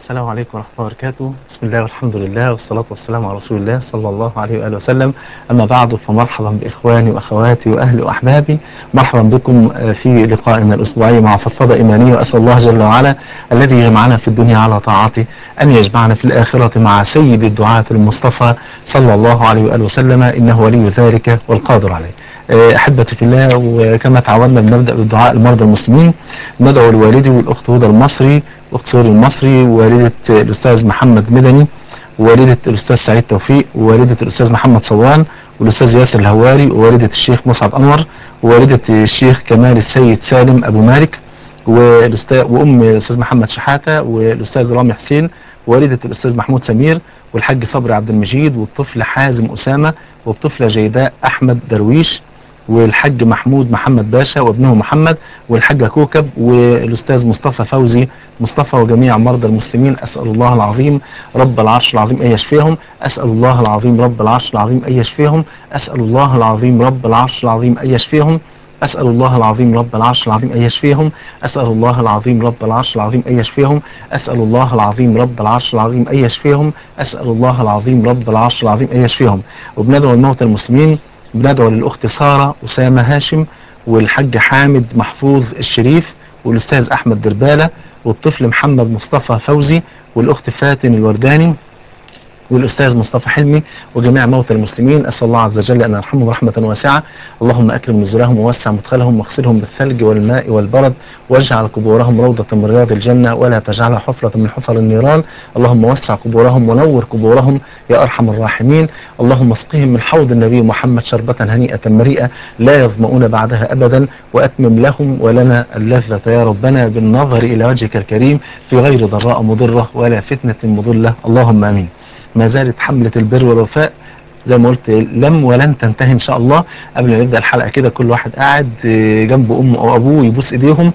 السلام عليكم ورحمة الله وبركاته بسم الله والحمد لله والصلاة والسلام على رسول الله صلى الله عليه وآله وسلم أما بعد فمرحبا بإخواني وأخواتي وأهلي وأحبابي مرحبا بكم في لقائنا الأسبوعي مع فضفضة إيمانية وأسأل الله جل وعلا الذي يجمعنا في الدنيا على طاعته أن يجمعنا في الآخرة مع سيد الدعاة المصطفى صلى الله عليه وآله وسلم إنه ولي ذلك والقادر عليه احبتي في الله وكما تعودنا بنبدا بالدعاء لمرضى المسلمين ندعو لوالدي والاخت هدى المصري واخت سوري المصري ووالده الاستاذ محمد مدني ووالده الاستاذ سعيد توفيق ووالده الاستاذ محمد صوان والاستاذ ياسر الهواري ووالده الشيخ مسعد انور ووالده الشيخ كمال السيد سالم ابو مالك والاستاذ وام الاستاذ محمد شحاته والاستاذ رامي حسين والدة الأستاذ محمود سمير والحاج صبري عبد المجيد والطفل حازم أسامة والطفلة جيداء أحمد درويش والحاج محمود محمد باشا وابنه محمد والحاجة كوكب والأستاذ مصطفى فوزي مصطفى وجميع مرضى المسلمين أسأل الله العظيم رب العرش العظيم أن يشفيهم أسأل الله العظيم رب العرش العظيم أن يشفيهم أسأل الله العظيم رب العرش العظيم أن يشفيهم أسأل الله العظيم رب العرش العظيم أن يشفيهم أسأل الله العظيم رب العرش العظيم أن يشفيهم أسأل الله العظيم رب العرش العظيم أن يشفيهم أسأل الله العظيم رب العرش العظيم أن يشفيهم وبندعو الموتى المسلمين بندعو للأخت سارة أسامة هاشم والحاج حامد محفوظ الشريف والأستاذ أحمد دربالة والطفل محمد مصطفى فوزي والأخت فاتن الورداني والأستاذ مصطفى حلمي وجميع موتى المسلمين أسأل الله عز وجل أن يرحمهم رحمة واسعة اللهم أكرم نزلهم ووسع مدخلهم واغسلهم بالثلج والماء والبرد واجعل قبورهم روضة من رياض الجنة ولا تجعلها حفرة من حفر النيران اللهم وسع قبورهم ونور قبورهم يا أرحم الراحمين اللهم اسقهم من حوض النبي محمد شربة هنيئة مريئة لا يظمؤون بعدها أبدا وأتمم لهم ولنا اللذة يا ربنا بالنظر إلى وجهك الكريم في غير ضراء مضرة ولا فتنة مضلة اللهم آمين ما زالت حملة البر والوفاء زي ما قلت لم ولن تنتهي ان شاء الله قبل ما نبدا الحلقه كده كل واحد قاعد جنب امه او ابوه يبوس ايديهم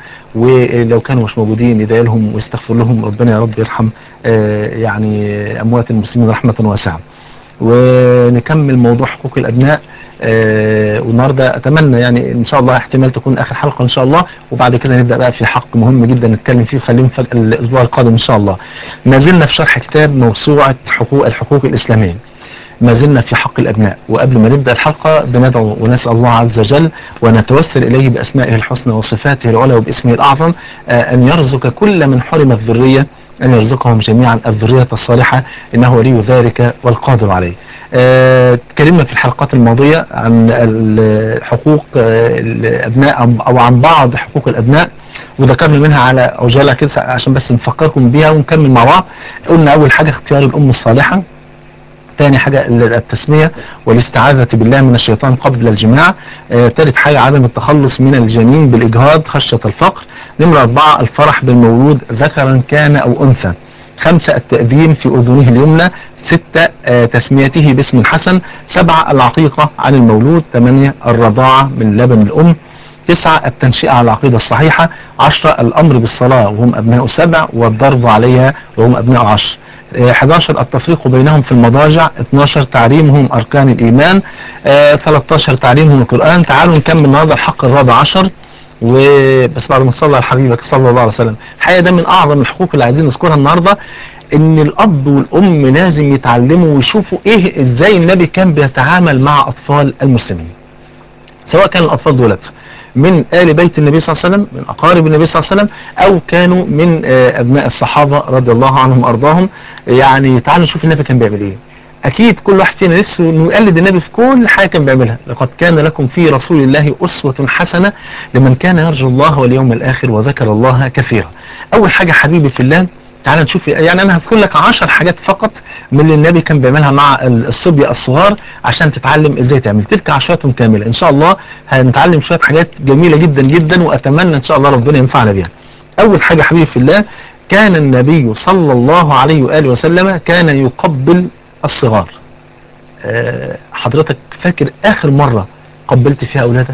ولو كانوا مش موجودين يدعي لهم ويستغفر لهم ربنا يا رب يرحم يعني اموات المسلمين رحمه واسعه. ونكمل موضوع حقوق الابناء آه والنهارده اتمنى يعني ان شاء الله احتمال تكون اخر حلقه ان شاء الله وبعد كده نبدا بقى في حق مهم جدا نتكلم فيه خليه مفاجاه الاسبوع القادم ان شاء الله. ما زلنا في شرح كتاب موسوعه حقوق الحقوق الاسلاميه. ما زلنا في حق الابناء وقبل ما نبدا الحلقه بندعو ونسال الله عز وجل ونتوسل اليه باسمائه الحسنى وصفاته العلى وباسمه الاعظم آه ان يرزق كل من حرم الذريه أن يرزقهم جميعا الذرية الصالحة إنه ولي ذلك والقادر عليه اتكلمنا في الحلقات الماضية عن حقوق الأبناء أو عن بعض حقوق الأبناء وذكرنا منها على عجالة كده عشان بس نفكركم بيها ونكمل مع بعض قلنا أول حاجة اختيار الأم الصالحة ثاني حاجة التسمية والاستعاذة بالله من الشيطان قبل الجماع ثالث حاجة عدم التخلص من الجنين بالإجهاض خشية الفقر نمرة أربعة الفرح بالمولود ذكرا كان أو أنثى خمسة التأذين في أذنه اليمنى ستة آه تسميته باسم حسن سبعة العقيقة عن المولود ثمانية الرضاعة من لبن الأم تسعة التنشئة على العقيدة الصحيحة عشرة الأمر بالصلاة وهم أبناء سبع والضرب عليها وهم أبناء عشر 11 التفريق بينهم في المضاجع 12 تعليمهم أركان الإيمان آه 13 تعليمهم القرآن تعالوا نكمل النهارده الحق الرابع عشر وبس بعد ما تصلي على حبيبك صلى الله عليه وسلم الحقيقة ده من أعظم الحقوق اللي عايزين نذكرها النهارده ان الاب والام لازم يتعلموا ويشوفوا ايه ازاي النبي كان بيتعامل مع اطفال المسلمين سواء كان الاطفال دولت من آل بيت النبي صلى الله عليه وسلم من أقارب النبي صلى الله عليه وسلم أو كانوا من أبناء الصحابة رضي الله عنهم وأرضاهم يعني تعالوا نشوف النبي كان بيعمل إيه أكيد كل واحد فينا نفسه إنه يقلد النبي في كل حاجة كان بيعملها لقد كان لكم في رسول الله أسوة حسنة لمن كان يرجو الله واليوم الآخر وذكر الله كثيرا أول حاجة حبيبي في الله تعال نشوف يعني انا هذكر لك 10 حاجات فقط من اللي النبي كان بيعملها مع الصبيه الصغار عشان تتعلم ازاي تعمل تلك عشرات كامله ان شاء الله هنتعلم شويه حاجات جميله جدا جدا واتمنى ان شاء الله ربنا ينفعنا بيها اول حاجه حبيبي في الله كان النبي صلى الله عليه واله وسلم كان يقبل الصغار أه حضرتك فاكر اخر مره قبلت فيها اولادك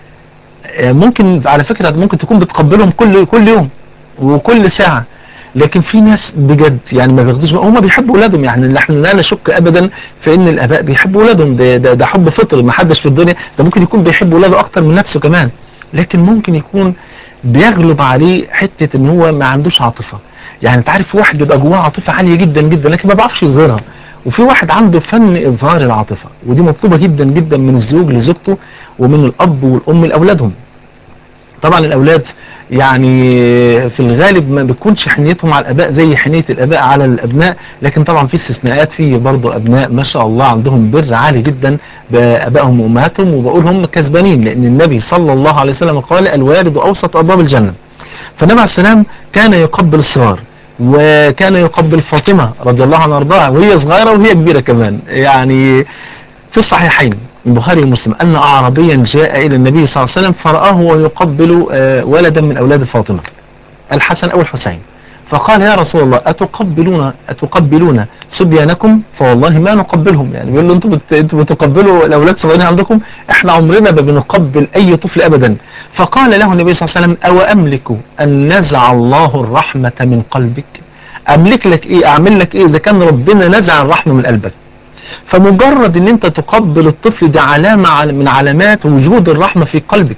أه ممكن على فكره ممكن تكون بتقبلهم كل كل يوم وكل ساعه لكن في ناس بجد يعني ما بياخدوش هم بيحبوا اولادهم يعني احنا لا نشك ابدا في ان الاباء بيحبوا اولادهم ده, ده, ده حب فطري ما حدش في الدنيا ده ممكن يكون بيحب اولاده اكتر من نفسه كمان لكن ممكن يكون بيغلب عليه حته ان هو ما عندوش عاطفه يعني انت عارف واحد بيبقى جواه عاطفه عاليه جدا جدا لكن ما بيعرفش يظهرها وفي واحد عنده فن اظهار العاطفه ودي مطلوبه جدا جدا من الزوج لزوجته ومن الاب والام لاولادهم طبعا الاولاد يعني في الغالب ما بتكونش حنيتهم على الاباء زي حنيه الاباء على الابناء لكن طبعا في استثناءات في برضه ابناء ما شاء الله عندهم بر عالي جدا بابائهم وامهاتهم وبقول هم كسبانين لان النبي صلى الله عليه وسلم قال الوالد اوسط ابواب الجنه فالنبي عليه السلام كان يقبل الصغار وكان يقبل فاطمه رضي الله عنها وارضاها وهي صغيره وهي كبيره كمان يعني في الصحيحين البخاري ومسلم أن أعرابيا جاء إلى النبي صلى الله عليه وسلم فرآه ويقبل آه، ولدا من أولاد فاطمة الحسن أو الحسين فقال يا رسول الله أتقبلون أتقبلون صبيانكم فوالله ما نقبلهم يعني بيقول له أنتم بت- أنتم بتقبلوا الأولاد صغيرين عندكم إحنا عمرنا ما بنقبل أي طفل أبدا فقال له النبي صلى الله عليه وسلم أو أملك أن نزع الله الرحمة من قلبك أملك لك إيه أعمل لك إيه إذا كان ربنا نزع الرحمة من قلبك فمجرد ان انت تقبل الطفل ده علامة عل- من علامات وجود الرحمة في قلبك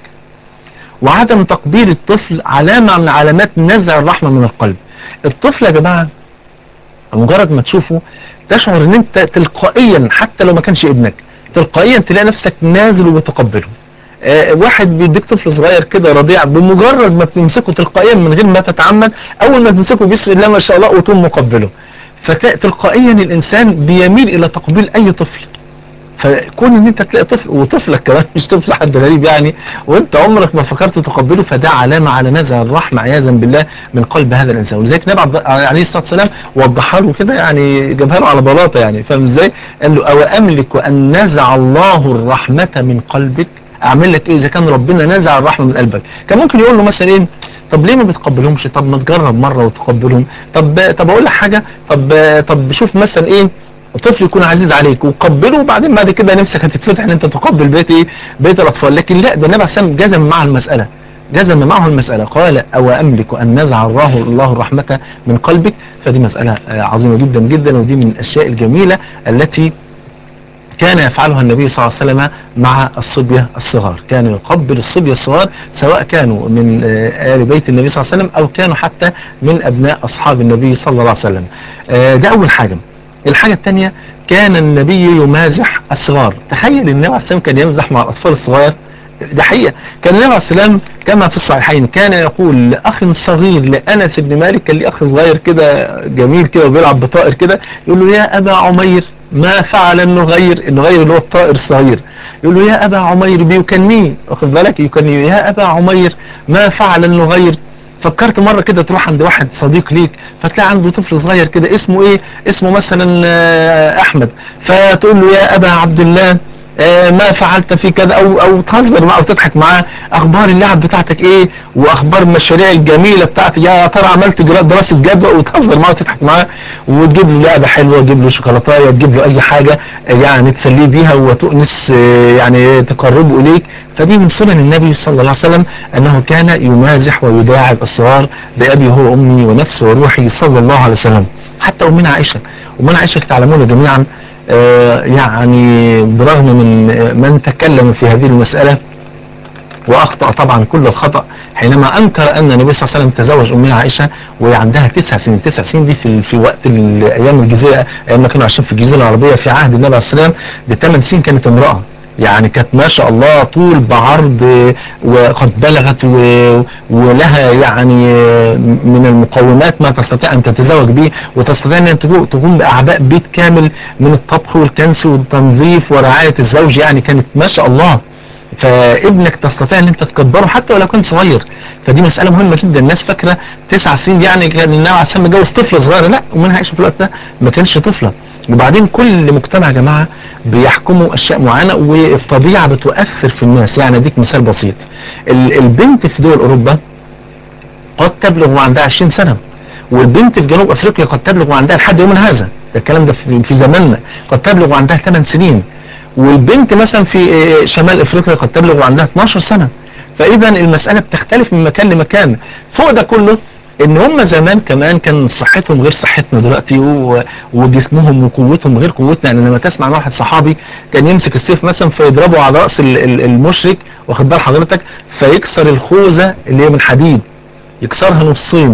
وعدم تقبيل الطفل علامة من علامات نزع الرحمة من القلب الطفل يا جماعة مجرد ما تشوفه تشعر ان انت تلقائيا حتى لو ما كانش ابنك تلقائيا تلاقي نفسك نازل وبتقبله آه، واحد بيديك طفل صغير كده رضيع بمجرد ما بتمسكه تلقائيا من غير ما تتعمد اول ما تمسكه بسم الله ما شاء الله وتقوم مقبله فتلاقي تلقائيا الانسان بيميل الى تقبيل اي طفل فكون ان انت تلاقي طفل وطفلك كمان مش طفل حد غريب يعني وانت عمرك ما فكرت تقبله فده علامه على نزع الرحمه عياذا بالله من قلب هذا الانسان ولذلك النبي عبد- عليه الصلاه والسلام وضحها له كده يعني جابها له على بلاطه يعني فاهم ازاي؟ قال له او املك ان نزع الله الرحمه من قلبك اعمل لك ايه اذا كان ربنا نزع الرحمه من قلبك كان ممكن يقول له مثلا ايه طب ليه ما بتقبلهمش طب ما تجرب مره وتقبلهم طب طب اقول لك حاجه طب طب شوف مثلا ايه طفل يكون عزيز عليك وقبله وبعدين بعد كده نفسك هتتفتح ان انت تقبل بيت ايه بيت الاطفال لكن لا ده النبي عليه الصلاه والسلام جزم مع المساله جزم معه المسألة قال أو أملك أن نزع الله الله الرحمة من قلبك فدي مسألة آه، عظيمة جدا جدا ودي من الأشياء الجميلة التي كان يفعلها النبي صلى الله عليه وسلم مع الصبية الصغار كان يقبل الصبية الصغار سواء كانوا من آه، آل بيت النبي صلى الله عليه وسلم أو كانوا حتى من أبناء أصحاب النبي صلى الله عليه وسلم آه، ده أول حاجة الحاجة الثانية كان النبي يمازح الصغار تخيل النبي عليه السلام كان يمزح مع الأطفال الصغير ده حقيقة كان النبي عليه السلام كما في الصحيحين كان يقول لأخ صغير لأنس بن مالك كان ليه أخ صغير كده جميل كده وبيلعب بطائر كده يقول له يا أبا عمير ما فعل النغير النغير اللي هو الطائر الصغير يقول له يا أبا عمير بيكنيه واخد بالك يكنيه يا أبا عمير ما فعل النغير فكرت مرة كده تروح عند واحد صديق ليك فتلاقي عنده طفل صغير كده اسمه ايه اسمه مثلا آه، احمد فتقول له يا ابا عبد الله آه، ما فعلت في كذا او او تهزر معاه وتضحك معاه اخبار اللعب بتاعتك ايه واخبار المشاريع الجميله بتاعتك يا ترى عملت جرا- دراسه جدوى وتهزر معاه وتضحك معاه وتجيب له لعبه حلوه تجيب له شوكولاتايه تجيب له اي حاجه آه، يعني تسليه بيها وتؤنس آه، يعني تقربه اليك فدي من سنن النبي صلى الله عليه وسلم انه كان يمازح ويداعب الصغار بابي هو امي ونفسي وروحي صلى الله عليه وسلم حتى امنا عائشه امنا عائشه تعلمون جميعا آه، يعني برغم من آه، من تكلم في هذه المسألة وأخطأ طبعا كل الخطأ حينما أنكر أن النبي صلى الله عليه وسلم تزوج أمنا عائشة وهي عندها تسع سنين تسع سنين دي في, في وقت ال- أيام الجزيرة أيام ما كانوا عايشين في الجزيرة العربية في عهد النبي عليه الصلاة والسلام دي ثمان سنين كانت امرأة يعني كانت ما شاء الله طول بعرض آه، وقد بلغت و- ولها يعني آه، من المقومات ما تستطيع ان تتزوج به وتستطيع ان تقو- تقوم باعباء بيت كامل من الطبخ والكنس والتنظيف ورعايه الزوج يعني كانت ما شاء الله فابنك تستطيع ان انت تكبره حتى ولو كان صغير فدي مساله مهمه جدا الناس فاكره تسع سنين دي يعني كان النبي عليه السلام متجوز طفله صغيره لا ومنها عائشه في الوقت ده ما كانش طفله وبعدين كل مجتمع يا جماعه بيحكموا اشياء معينه والطبيعه بتؤثر في الناس يعني اديك مثال بسيط ال- البنت في دول اوروبا قد تبلغ وعندها 20 سنه والبنت في جنوب افريقيا قد تبلغ وعندها لحد يومنا هذا ده الكلام ده في في زماننا قد تبلغ وعندها 8 سنين والبنت مثلا في آه، شمال افريقيا قد تبلغ وعندها 12 سنه فاذا المساله بتختلف من مكان لمكان فوق ده كله ان هم زمان كمان كان صحتهم غير صحتنا دلوقتي و- وجسمهم وقوتهم غير قوتنا يعني لما تسمع عن واحد صحابي كان يمسك السيف مثلا فيضربه على راس ال- ال- المشرك واخد بال حضرتك فيكسر الخوذه اللي هي من حديد يكسرها نصين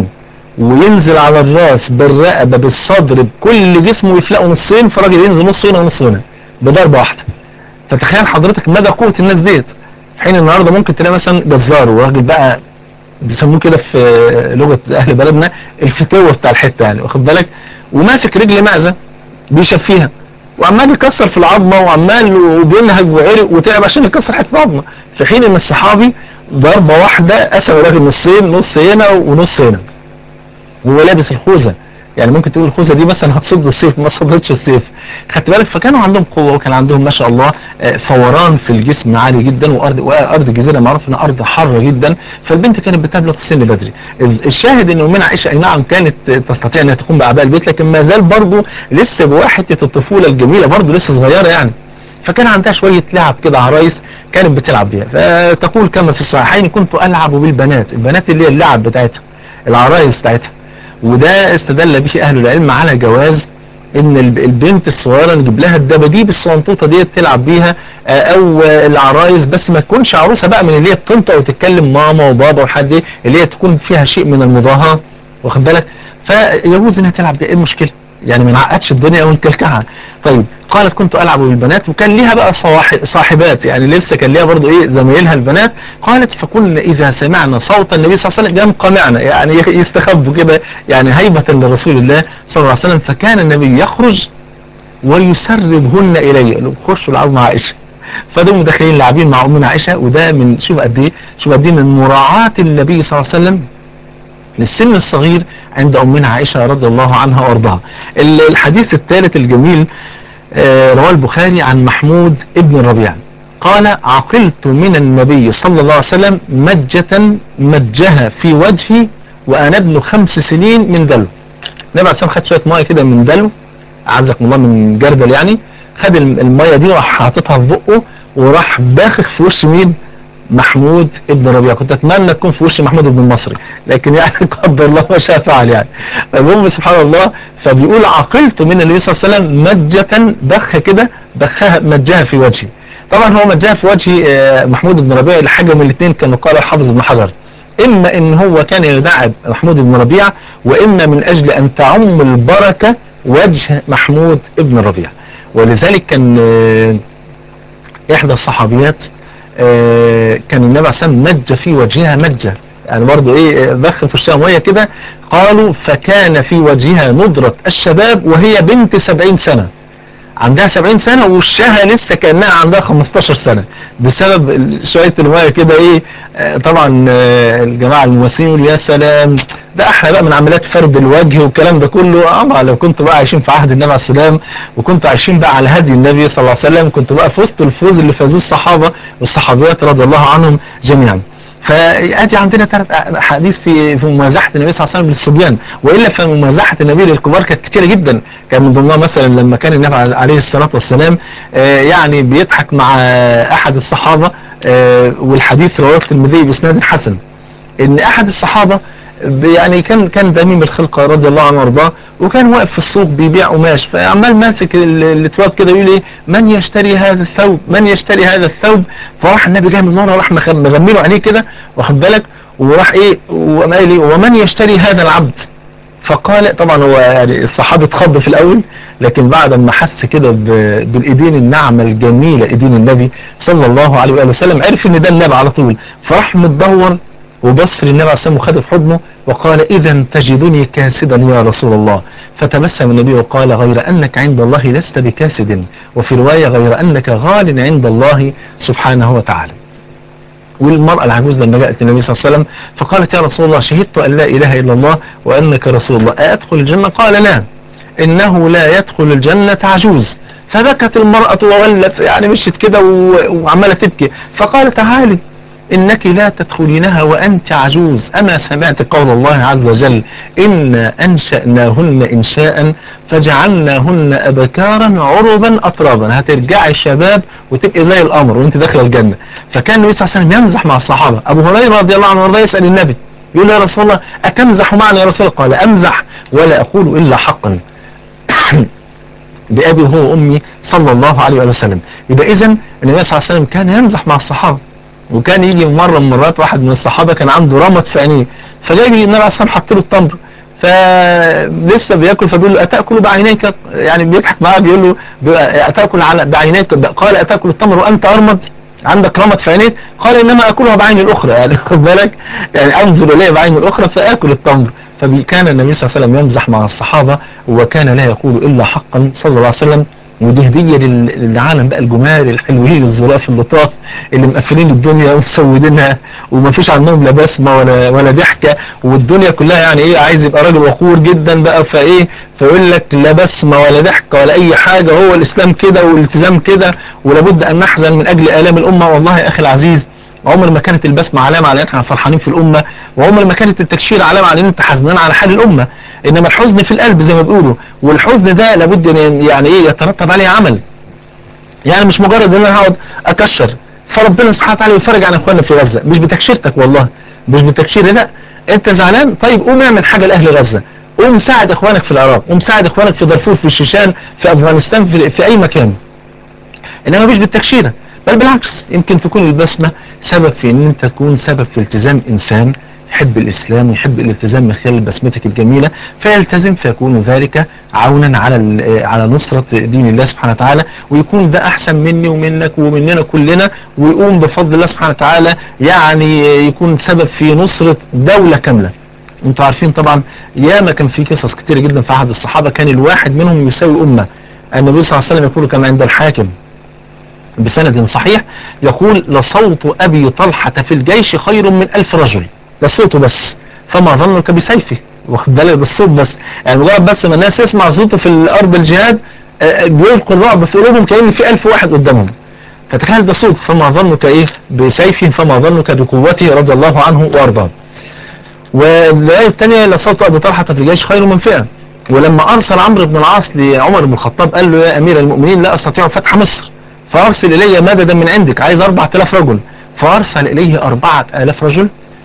وينزل على الراس بالرقبه بالصدر بكل جسمه ويفلقه نصين فالراجل ينزل نص هنا ونص هنا بضربه واحده فتخيل حضرتك مدى قوه الناس ديت في حين النهارده ممكن تلاقي مثلا جزار وراجل بقى بيسموه كده في لغه اهل بلدنا الفتوه بتاع الحته يعني واخد بالك وماسك رجل معزه بيشفيها وعمال يكسر في العظمه وعمال وبينهج وعرق وتعب عشان يكسر حته عظمه في حين ان الصحابي ضربه واحده قسم الراجل نصين نص هنا ونص هنا وهو لابس الخوذه يعني ممكن تقول الخوذه دي مثلا هتصد السيف ما صدتش السيف خدت بالك فكانوا عندهم قوه وكان عندهم ما شاء الله آه، فوران في الجسم عالي جدا وارض وارض الجزيره معروف انها ارض حاره جدا فالبنت كانت بتبلغ في سن بدري ال- الشاهد ان امنا عائشه اي نعم كانت تستطيع انها تقوم باعباء البيت لكن ما زال برضه لسه جواها حته الطفوله الجميله برضه لسه صغيره يعني فكان عندها شويه لعب كده عرايس كانت بتلعب بيها فتقول كما في الصحيحين كنت العب بالبنات البنات اللي هي اللعب بتاعتها العرايس بتاعتها وده استدل به اهل العلم على جواز ان الب- البنت الصغيره نجيب لها الدباديب الصنطوطه ديت تلعب بيها آه، او آه، العرايس بس ما تكونش عروسه بقى من اللي هي بتنطق وتتكلم ماما وبابا والحاجات دي اللي هي تكون فيها شيء من المظاهره واخد بالك فيجوز انها تلعب بيها ايه المشكله يعني ما نعقدش الدنيا ونكلكعها طيب قالت كنت العب بالبنات وكان ليها بقى صواح- صاحبات يعني لسه كان ليها برضو ايه زمايلها البنات قالت فكنا اذا سمعنا صوت النبي صلى الله عليه وسلم ينقمعنا يعني يخ- يستخبوا كده يعني هيبه لرسول الله صلى الله عليه وسلم فكان النبي يخرج ويسربهن اليه قالوا خشوا العبوا مع عائشه فدول مدخلين لاعبين مع امنا عائشه وده من شوف قد ايه شوف قد ايه من مراعاه النبي صلى الله عليه وسلم للسن الصغير عند امنا عائشه رضي الله عنها وارضاها ال- الحديث الثالث الجميل آه، رواه البخاري عن محمود ابن الربيع قال عقلت من النبي صلى الله عليه وسلم مجة مجها في وجهي وانا ابن خمس سنين من دلو النبي عليه الصلاه والسلام خد شويه ميه كده من دلو اعزكم الله من جردل يعني خد الم- الميه دي وراح حاططها في بقه وراح باخخ في وش مين محمود ابن ربيعه كنت اتمنى تكون في وش محمود ابن المصري لكن يعني قدر الله ما شاء فعل يعني المهم سبحان الله فبيقول عقلت من النبي صلى الله عليه وسلم مجة بخ كده بخها مجها في وجهي طبعا هو مجها في وجه آه، محمود بن ربيعه لحاجه من الاثنين كانوا قال الحافظ ابن حجر اما ان هو كان يدعب محمود بن ربيعه واما من اجل ان تعم البركه وجه محمود ابن ربيعه ولذلك كان آه، احدى الصحابيات آه، كان النبي عليه الصلاه والسلام مج في وجهها مجه يعني برضه ايه بخ في وشها ميه كده قالوا فكان في وجهها ندرة الشباب وهي بنت سبعين سنة عندها سبعين سنة ووشها لسه كأنها عندها 15 سنة بسبب ال- شوية المية كده ايه آه، طبعا آه، الجماعة الممثلين يقولوا يا سلام ده احلى بقى من عمليات فرد الوجه والكلام ده كله اما لو كنتوا بقى عايشين في عهد النبي عليه السلام وكنتوا عايشين بقى على هدي النبي صلى الله عليه وسلم كنتوا بقى في وسط الفوز اللي فازوه الصحابة والصحابيات رضي الله عنهم جميعا فادي عندنا ثلاث احاديث في في ممازحه النبي صلى الله عليه وسلم للصبيان والا فممازحه النبي للكبار كانت كتيره جدا كان من ضمنها مثلا لما كان النبي عليه الصلاه والسلام آه، يعني بيضحك مع احد الصحابه آه، والحديث رواه الترمذي باسناد حسن ان احد الصحابه ب- يعني كان كان دميم الخلقه رضي الله عنه وارضاه وكان واقف في السوق بيبيع قماش فعمال ماسك ال- الاتواب كده يقول ايه من يشتري هذا الثوب من يشتري هذا الثوب فراح النبي جاي من ورا راح مخ- مغمي له عينيه كده واخد بالك وراح ايه وقام قايل ايه ومن يشتري هذا العبد فقال طبعا هو يعني الصحابي اتخض في الاول لكن بعد ما حس كده ب- بالايدين الناعمه الجميله ايدين النبي صلى الله عليه واله وسلم عرف ان ده النبي على طول فراح متدور وبص للنبي عليه الصلاه والسلام وخده في حضنه وقال اذا تجدني كاسدا يا رسول الله فتبسم النبي وقال غير انك عند الله لست بكاسد وفي روايه غير انك غال عند الله سبحانه وتعالى والمرأة العجوز لما جاءت النبي صلى الله عليه وسلم فقالت يا رسول الله شهدت أن لا إله إلا الله وأنك رسول الله أأدخل الجنة قال لا إنه لا يدخل الجنة عجوز فبكت المرأة وولت يعني مشت كده و- وعمالة تبكي فقال تعالي إنك لا تدخلينها وأنت عجوز أما سمعت قول الله عز وجل إنا أنشأناهن إنشاء فجعلناهن أبكارا عربا أترابا هترجعي شباب وتبقي زي القمر وانت داخله الجنة فكان النبي صلى الله عليه وسلم يمزح مع الصحابة أبو هريرة رضي الله عنه وارضاه يسأل النبي يقول له يا رسول الله أتمزح معنا يا رسول الله قال أمزح ولا أقول إلا حقا بأبي هو وأمي صلى الله عليه وآله وسلم يبقى إذا النبي صلى الله عليه وسلم كان يمزح مع الصحابة وكان يجي مرة من مرات واحد من الصحابة كان عنده رمط في عينيه فجاي النبي عليه الصلاة والسلام حط له التمر فلسه بياكل فبيقول له اتاكل بعينيك يعني بيضحك معاه بيقول له بيبقى اتاكل على بعينيك قال اتاكل التمر وانت ارمد عندك رمد في عينيك قال انما اكلها بعين الاخرى يعني خد بالك يعني انظر اليه بعين الاخرى فاكل التمر فكان النبي صلى الله عليه وسلم يمزح مع الصحابه وكان لا يقول الا حقا صلى الله عليه وسلم ودي هديه لل- للعالم بقى الجمال الحلوين الظراف اللطاف اللي مقفلين الدنيا ومسودينها وما فيش عنهم لا بسمه ولا ولا ضحكه والدنيا كلها يعني ايه عايز يبقى راجل وقور جدا بقى فايه فيقول لك لا بسمه ولا ضحكه ولا اي حاجه هو الاسلام كده والالتزام كده ولابد ان نحزن من اجل الام الامه والله يا اخي العزيز عمر ما كانت البسمه علامه على ان احنا فرحانين في الامه وعمر ما كانت التكشير علامه على ان انت حزنان على حال الامه انما الحزن في القلب زي ما بيقولوا والحزن ده لابد ان يعني ايه يترتب عليه عمل يعني مش مجرد ان انا هقعد اكشر فربنا سبحانه وتعالى يفرج عن اخواننا في غزه مش بتكشيرتك والله مش بتكشير لا انت زعلان طيب قوم اعمل حاجه لاهل غزه قوم ساعد اخوانك في العراق قوم ساعد اخوانك في دارفور في الشيشان في افغانستان في, في اي مكان انما مش بالتكشيره بل بالعكس يمكن تكون البسمه سبب في ان انت تكون سبب في التزام انسان يحب الاسلام يحب الالتزام من خلال بسمتك الجميله فيلتزم فيكون ذلك عونا على ال- على نصره دين الله سبحانه وتعالى ويكون ده احسن مني ومنك ومننا كلنا ويقوم بفضل الله سبحانه وتعالى يعني يكون سبب في نصره دوله كامله انتوا عارفين طبعا ياما كان في قصص كتير جدا في عهد الصحابه كان الواحد منهم يساوي امه النبي صلى الله عليه وسلم يقول كما عند الحاكم بسند صحيح يقول لصوت أبي طلحة في الجيش خير من ألف رجل ده صوته بس فما ظنك بسيفه واخد بالك ده الصوت بس يعني مجرد بس ما الناس يسمع صوته في الأرض الجهاد آه، آه، بيلقي الرعب في قلوبهم كأن في ألف واحد قدامهم فتخيل ده صوت فما ظنك إيه بسيفه فما ظنك بقوته رضي الله عنه وأرضاه والآية الثانية لصوت أبي طلحة في الجيش خير من فئة ولما أرسل عمرو بن العاص لعمر بن الخطاب قال له يا أمير المؤمنين لا أستطيع فتح مصر فأرسل إلي مددا من عندك عايز 4000 رجل فأرسل إليه 4000 رجل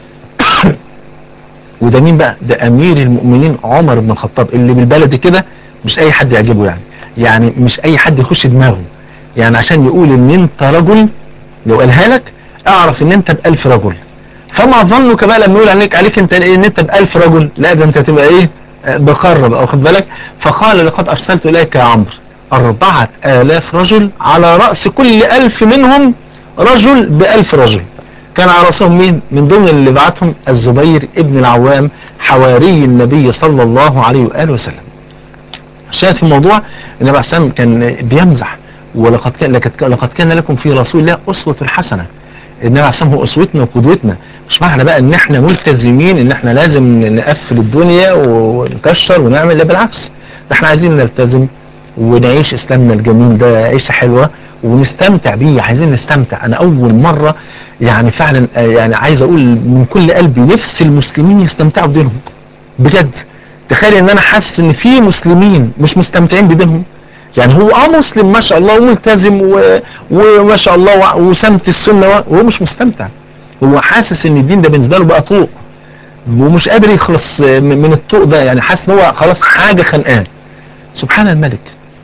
وده مين بقى ده أمير المؤمنين عمر بن الخطاب اللي بالبلدي كده مش أي حد يعجبه يعني يعني مش أي حد يخش دماغه يعني عشان يقول إن أنت رجل لو قالها لك اعرف إن أنت بألف رجل فما ظنك بقى لما يقول عليك عليك انت ايه ان انت بألف رجل لا ده انت تبقى ايه آه، بقرب او خد بالك فقال لقد ارسلت اليك يا عمرو أربعة آلاف رجل على رأس كل ألف منهم رجل بألف رجل كان على رأسهم مين من ضمن اللي بعتهم الزبير ابن العوام حواري النبي صلى الله عليه وآله وسلم شاهد في الموضوع النبي عليه السلام كان بيمزح ولقد كان لقد لقد كان لكم في رسول الله أسوة حسنة النبي عليه السلام هو أسوتنا وقدوتنا مش معنى بقى ان احنا ملتزمين ان احنا لازم نقفل الدنيا ونكشر ونعمل لا بالعكس ده احنا عايزين نلتزم ونعيش اسلامنا الجميل ده عيشه حلوه ونستمتع بيه عايزين نستمتع انا اول مره يعني فعلا آه، يعني عايز اقول من كل قلبي نفس المسلمين يستمتعوا بدينهم بجد تخيل ان انا حاسس ان في مسلمين مش مستمتعين بدينهم يعني هو اه مسلم ما شاء الله وملتزم و- وما شاء الله وع- وسمت السنه وهو مش مستمتع هو حاسس ان الدين ده بالنسبه له بقى طوق ومش قادر يخلص آه، من من الطوق ده يعني حاسس ان هو خلاص حاجه خانقاه سبحان الملك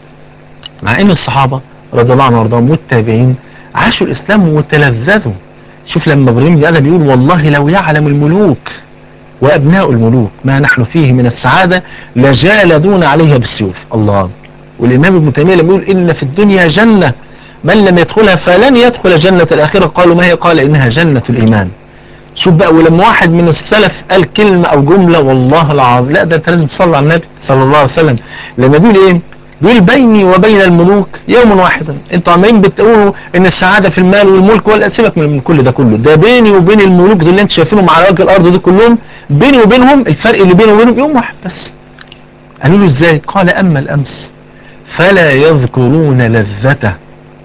مع ان الصحابة رضي الله عنهم وارضاهم والتابعين عاشوا الاسلام وتلذذوا شوف لما ابراهيم بن ادم بيقول والله لو يعلم الملوك وابناء الملوك ما نحن فيه من السعادة لجالدون عليها بالسيوف الله والامام ابن تيمية لما يقول ان في الدنيا جنة من لم يدخلها فلن يدخل جنة الاخرة قالوا ما هي قال انها جنة الايمان شوف بقى ولما واحد من السلف قال كلمة او جملة والله العظيم لا ده انت لازم تصلي على النبي صلى الله عليه وسلم لما بيقول ايه بيقول بيني وبين الملوك يوم واحد انتوا عمالين بتقولوا ان السعادة في المال والملك ولا سيبك من كل ده كله ده بيني وبين الملوك دول اللي انتوا شايفينهم على وجه الارض دول كلهم بيني وبينهم الفرق اللي بيني وبينهم يوم واحد بس قالوا له ازاي قال اما الامس فلا يذكرون لذته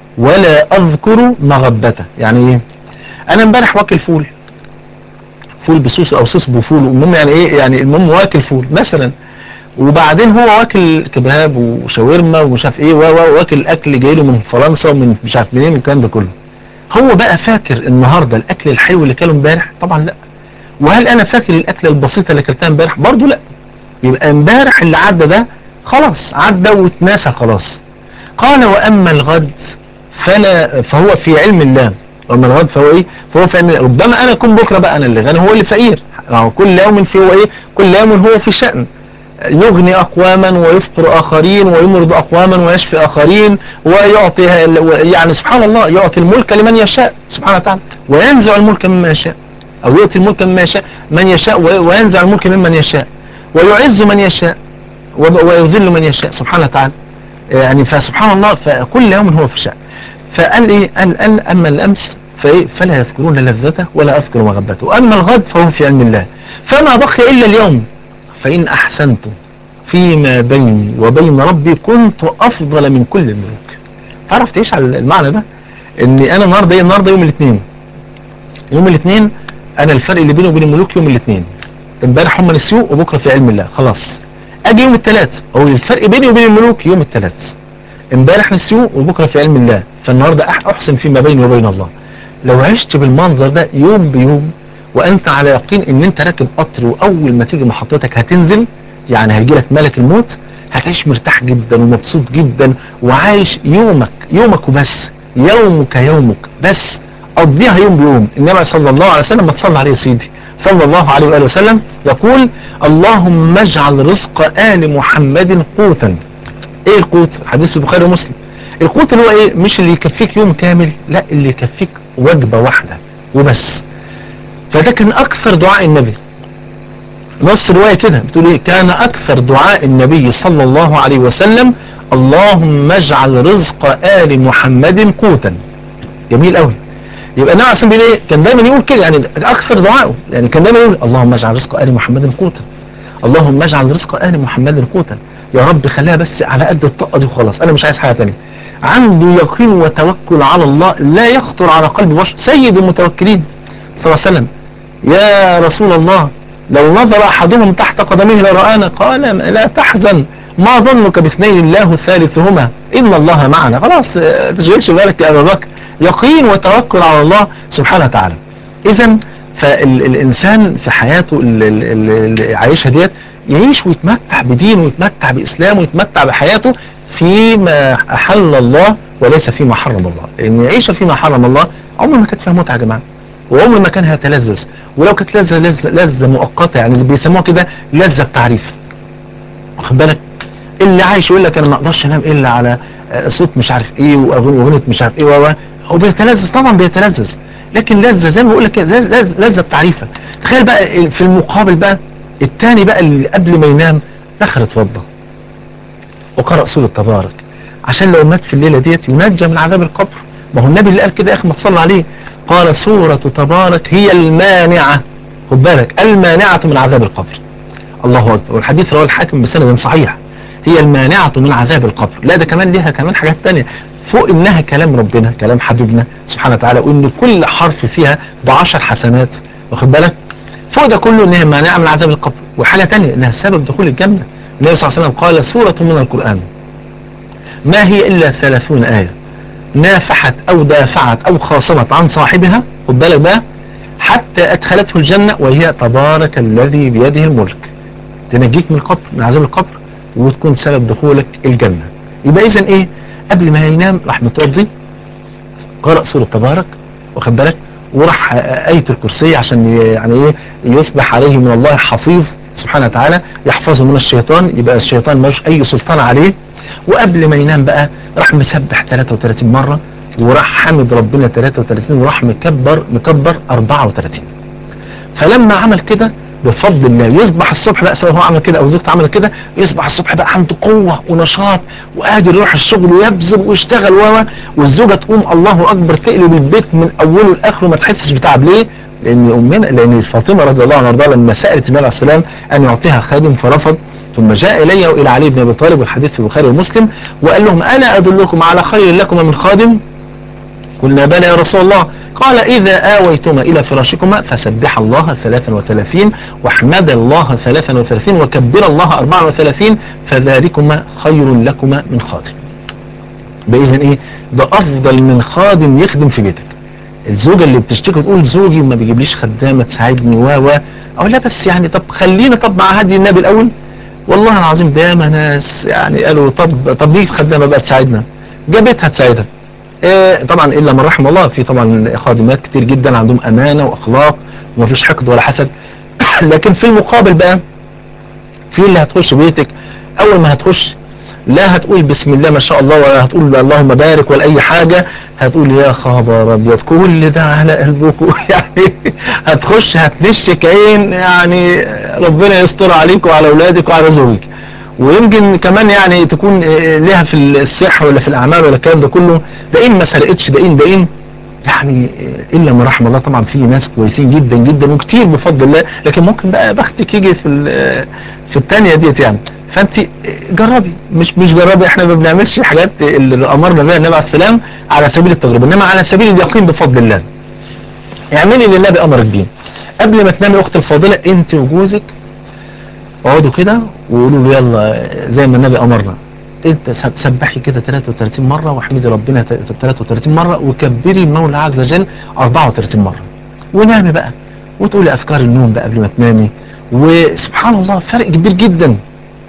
ولا اذكر مغبته يعني ايه انا امبارح واكل فول فول بسوس او صوص بفول المهم يعني ايه يعني المهم واكل فول مثلا وبعدين هو واكل كباب وشاورما ومش عارف ايه و- و- واكل اكل جاي له من فرنسا ومن مش عارف منين والكلام ده كله هو بقى فاكر النهارده الاكل الحلو اللي كاله امبارح طبعا لا وهل انا فاكر الاكله البسيطه اللي اكلتها امبارح برضه لا يبقى امبارح اللي عدى ده خلاص عدى واتنسى خلاص قال واما الغد فلا فهو في علم الله واما الغد فهو ايه فهو في علم الله ربما انا اكون بكره بقى انا اللي غني هو اللي فقير يعني كل يوم في هو ايه كل يوم هو في شأن يغني أقواما ويفقر آخرين ويمرض أقواما ويشفي آخرين ويعطي يعني سبحان الله يعطي الملك لمن يشاء سبحانه وتعالى وينزع الملك ممن يشاء أو يؤتي الملك ممن يشاء من يشاء وينزع الملك ممن يشاء ويعز من يشاء ويذل من يشاء سبحانه وتعالى يعني فسبحان الله فكل يوم هو في شأن فقال ايه قال, قال اما الامس فإيه فلا يذكرون لذته ولا اذكر مغبته واما الغد فهم في علم الله فما بقي الا اليوم فان احسنت فيما بيني وبين ربي كنت افضل من كل الملوك تعرف تعيش على المعنى ده ان انا النهارده ايه النهارده يوم الاثنين يوم الاثنين انا الفرق اللي بيني وبين الملوك يوم الاثنين امبارح هم نسيوه وبكره في علم الله خلاص اجي يوم الثلاث هو الفرق بيني وبين الملوك يوم الثلاث امبارح نسيوه وبكره في علم الله فالنهارده احسن فيما بيني وبين الله لو عشت بالمنظر ده يوم بيوم وانت على يقين ان انت راكب قطر واول ما تيجي محطتك هتنزل يعني هيجي لك ملك الموت هتعيش مرتاح جدا ومبسوط جدا وعايش يومك يومك وبس يومك يومك بس قضيها يوم بيوم النبي صلى الله عليه وسلم ما تصلى عليه يا سيدي صلى الله عليه وآله وسلم يقول اللهم اجعل رزق آل محمد قوتا ايه القوت حديث البخاري ومسلم القوت اللي هو ايه مش اللي يكفيك يوم كامل لا اللي يكفيك وجبة واحدة وبس فده كان اكثر دعاء النبي نص رواية كده بتقول ايه كان اكثر دعاء النبي صلى الله عليه وسلم اللهم اجعل رزق آل محمد قوتا جميل قوي يبقى النبي عليه الصلاه ايه كان دايما يقول كده يعني اكثر دعائه يعني كان دايما يقول اللهم اجعل رزق ال محمد قوتا اللهم اجعل رزق ال محمد قوتا يا رب خليها بس على قد الطاقه دي وخلاص انا مش عايز حاجه ثانيه عنده يقين وتوكل على الله لا يخطر على قلب بشر سيد المتوكلين صلى الله عليه وسلم يا رسول الله لو نظر احدهم تحت قدميه لرآنا قال لا تحزن ما ظنك باثنين الله ثالثهما ان الله معنا خلاص تشغلش بالك يا ابا بكر يقين وتوكل على الله سبحانه وتعالى اذا فالانسان في حياته اللي عايشها ديت يعيش ويتمتع بدينه ويتمتع باسلامه ويتمتع بحياته فيما احل الله وليس فيما حرم الله لان يعيش فيما حرم الله عمر ما كانت فيها متعه يا جماعه وعمر ما كان هيتلذذ ولو كانت لذه لذه لذه مؤقته يعني بيسموها كده لذه بتعريف واخد بالك اللي عايش يقول لك انا ما اقدرش انام الا على صوت مش عارف ايه واغنيه مش عارف ايه و هو بيتلذذ طبعا بيتلذذ لكن لذة زي ما بقول لك لذة بتعريفة تخيل بقى في المقابل بقى التاني بقى اللي قبل ما ينام دخل اتوضى وقرأ سورة تبارك عشان لو مات في الليلة ديت ينجى من عذاب القبر ما هو النبي اللي قال كده يا اخي ما تصلى عليه قال سورة تبارك هي المانعة خد بالك المانعة من عذاب القبر الله اكبر والحديث رواه الحاكم بسند صحيح هي المانعة من عذاب القبر لا ده كمان ليها كمان حاجات تانية فوق انها كلام ربنا كلام حبيبنا سبحانه وتعالى وان كل حرف فيها بعشر حسنات واخد بالك فوق ده كله انها مانعة من عذاب القبر وحاجة تانية انها سبب دخول الجنة النبي صلى الله عليه وسلم قال سورة من القرآن ما هي الا ثلاثون آية نافحت او دافعت او خاصمت عن صاحبها خد بالك بقى حتى ادخلته الجنة وهي تبارك الذي بيده الملك تنجيك من القبر من عذاب القبر وتكون سبب دخولك الجنة يبقى اذا ايه قبل ما ينام راح متوضي قرأ سورة تبارك واخد بالك وراح آية الكرسي عشان يعني ايه يصبح عليه من الله حفيظ سبحانه وتعالى يحفظه من الشيطان يبقى الشيطان ملوش اي سلطان عليه وقبل ما ينام بقى راح مسبح 33 مرة وراح حامد ربنا 33 وراح مكبر مكبر 34 فلما عمل كده بفضل الله يصبح الصبح بقى سواء هو عمل كده او زوجته عملت كده يصبح الصبح بقى عنده قوه ونشاط وقادر يروح الشغل ويبذل ويشتغل و والزوجه تقوم الله اكبر تقلب البيت من اوله لاخره ما تحسش بتعب ليه؟ لان امنا لان فاطمه رضي الله عنها وارضاها لما سالت النبي عليه السلام ان يعطيها خادم فرفض ثم جاء الي والى علي بن ابي طالب والحديث في البخاري ومسلم وقال لهم الا ادلكم على خير لكم من خادم قلنا بلى يا رسول الله قال إذا آويتما إلى فراشكما فسبح الله 33 واحمد الله 33 وكبر الله 34 فذلكما خير لكما من خادم بإذن إيه ده أفضل من خادم يخدم في بيتك الزوجة اللي بتشتكي تقول زوجي ما بيجيبليش خدامة تساعدني و و أو لا بس يعني طب خلينا طب مع هدي النبي الأول والله العظيم دايما ناس يعني قالوا طب طب ليه خدامة بقى تساعدنا جابتها تساعدها إيه طبعا الا من رحم الله في طبعا خادمات كتير جدا عندهم امانه واخلاق ومفيش حقد ولا حسد لكن في المقابل بقى في اللي هتخش بيتك اول ما هتخش لا هتقول بسم الله ما شاء الله ولا هتقول اللهم بارك ولا اي حاجة هتقول يا خبر ابيض كل ده على قلبكم يعني هتخش هتنش كاين يعني ربنا يستر عليك وعلى اولادك وعلى زوجك ويمكن كمان يعني تكون لها في الصحة ولا في الاعمال ولا الكلام ده كله ده ان ما سرقتش ده ان ده ان يعني الا من رحم الله طبعا في ناس كويسين جدا جدا وكتير بفضل الله لكن ممكن بقى بختك يجي في في الثانيه ديت يعني فانت جربي مش مش جربي احنا ما بنعملش حاجات اللي امرنا بها النبي عليه السلام على سبيل التجربه انما على سبيل اليقين بفضل الله اعملي اللي النبي امرك بيه قبل ما تنامي اخت الفاضله انت وجوزك اقعدوا كده وقولوا له يلا زي ما النبي امرنا انت تسبحي كده 33 مرة واحمدي ربنا 33 مرة وكبري المولى عز وجل 34 مرة ونامي بقى وتقولي افكار النوم بقى قبل ما تنامي وسبحان الله فرق كبير جدا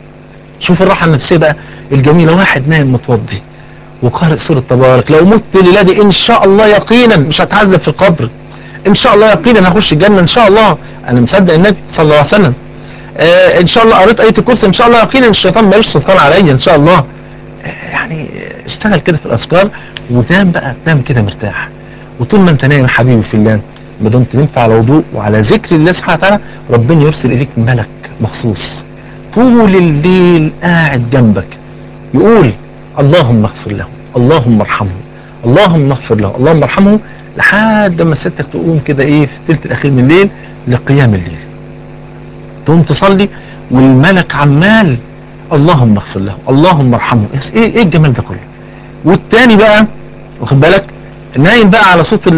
شوف الراحة النفسية بقى الجميلة واحد نايم متوضي وقارئ سورة تبارك لو مت للادي ان شاء الله يقينا مش هتعذب في القبر ان شاء الله يقينا هخش الجنة ان شاء الله انا مصدق النبي صلى الله عليه وسلم آه ان شاء الله قريت ايه الكرسي ان شاء الله يقينا الشيطان مالوش سلطان عليا ان شاء الله آه يعني اشتغل كده في الاذكار وتنام بقى تنام كده مرتاح وطول ما انت نايم حبيبي في الله ما دمت نمت على وضوء وعلى ذكر الله سبحانه وتعالى ربنا يرسل اليك ملك مخصوص طول الليل قاعد جنبك يقول اللهم اغفر له اللهم ارحمه اللهم اغفر له اللهم ارحمه لحد ما ستك تقوم كده ايه في الثلث الاخير من الليل لقيام الليل تقوم تصلي والملك عمال اللهم اغفر له اللهم ارحمه ايه ايه الجمال ده كله والتاني بقى واخد بالك نايم بقى على صوت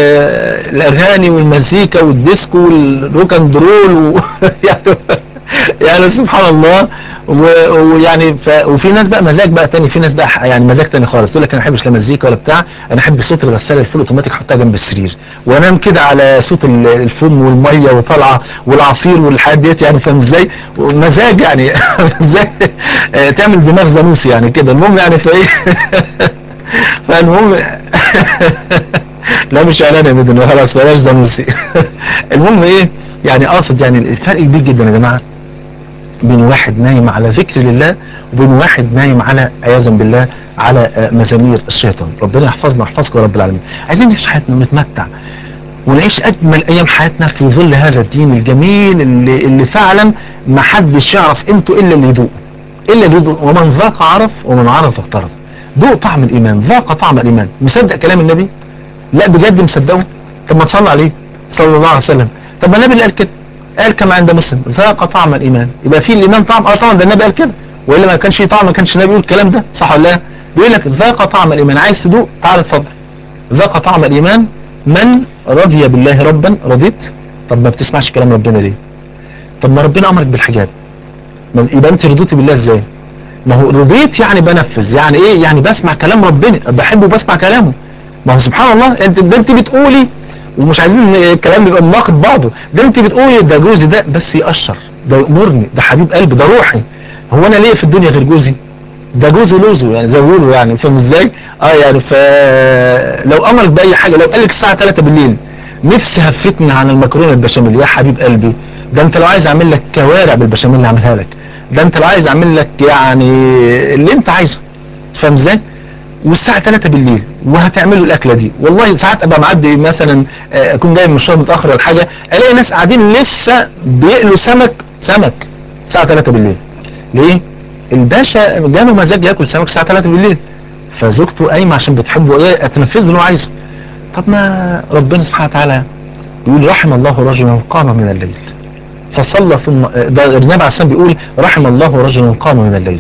الاغاني والمزيكا والديسكو والروك اند رول و... يعني يعني سبحان الله ويعني ف... وفي ناس بقى مزاج بقى تاني في ناس بقى يعني مزاج تاني خالص تقول لك انا ما بحبش لا مزيكا ولا بتاع انا احب صوت الغساله الفول اوتوماتيك احطها جنب السرير وانام كده على صوت الفم والميه وطالعه والعصير والحاجات ديت يعني فاهم ازاي مزاج يعني ازاي تعمل دماغ زانوسي يعني كده المهم يعني فايه فالمهم لا مش اعلان يا مدن خلاص بلاش زانوسي المهم ايه يعني اقصد يعني الفرق كبير جدا يا جماعه بين واحد نايم على ذكر لله وبين واحد نايم على عياذا بالله على مزامير الشيطان ربنا يحفظنا ويحفظكم يا رب العالمين عايزين نعيش حياتنا ونتمتع ونعيش اجمل ايام حياتنا في ظل هذا الدين الجميل اللي, اللي فعلا ما حدش يعرف قيمته الا اللي يدوق الا اللي يدوق ومن ذاق عرف ومن عرف اغترف ذوق طعم الايمان ذاق طعم الايمان مصدق كلام النبي لا بجد مصدقه طب ما تصلي عليه صلى الله عليه وسلم طب ما النبي اللي قال كده قال كما عند مسلم ذاق طعم الايمان يبقى في الايمان طعم اه طبعا ده النبي قال كده والا ما كانش فيه طعم ما كانش النبي يقول الكلام ده صح ولا لا بيقول لك ذاق طعم الايمان عايز تدوق تعال اتفضل ذاق طعم الايمان من رضي بالله ربا رضيت طب ما بتسمعش كلام ربنا ليه طب ما ربنا امرك بالحجاب يبقى انت رضيتي بالله ازاي ما هو رضيت يعني بنفذ يعني ايه يعني بسمع كلام ربنا بحبه وبسمع كلامه ما هو سبحان الله انت ده انت بتقولي ومش عايزين الكلام يبقى مناقض بعضه ده انت بتقولي ده جوزي ده بس يقشر ده يأمرني ده حبيب قلبي ده روحي هو انا ليه في الدنيا غير جوزي ده جوزي لوزه يعني زي ما بيقولوا يعني فاهم ازاي اه يعني ف لو امرك باي حاجه لو قال لك الساعه 3 بالليل نفسي هفتني عن المكرونه البشاميل يا حبيب قلبي ده انت لو عايز اعمل لك كوارع بالبشاميل اعملها لك ده انت لو عايز اعمل لك يعني اللي انت عايزه فاهم ازاي والساعة 3 بالليل وهتعملوا الاكلة دي والله ساعات ابقى معدي مثلا اكون جاي من الشغل متأخر ولا حاجة الاقي ناس قاعدين لسه بيقلوا سمك سمك الساعة 3 بالليل ليه الباشا جاله مزاج ياكل سمك الساعة 3 بالليل فزوجته قايمة عشان بتحبه ايه اتنفذ له اللي هو عايزه طب ما ربنا سبحانه وتعالى يقول رحم الله رجلا قام من الليل فصلى ثم ده النبي عليه السلام بيقول رحم الله رجلا قام من الليل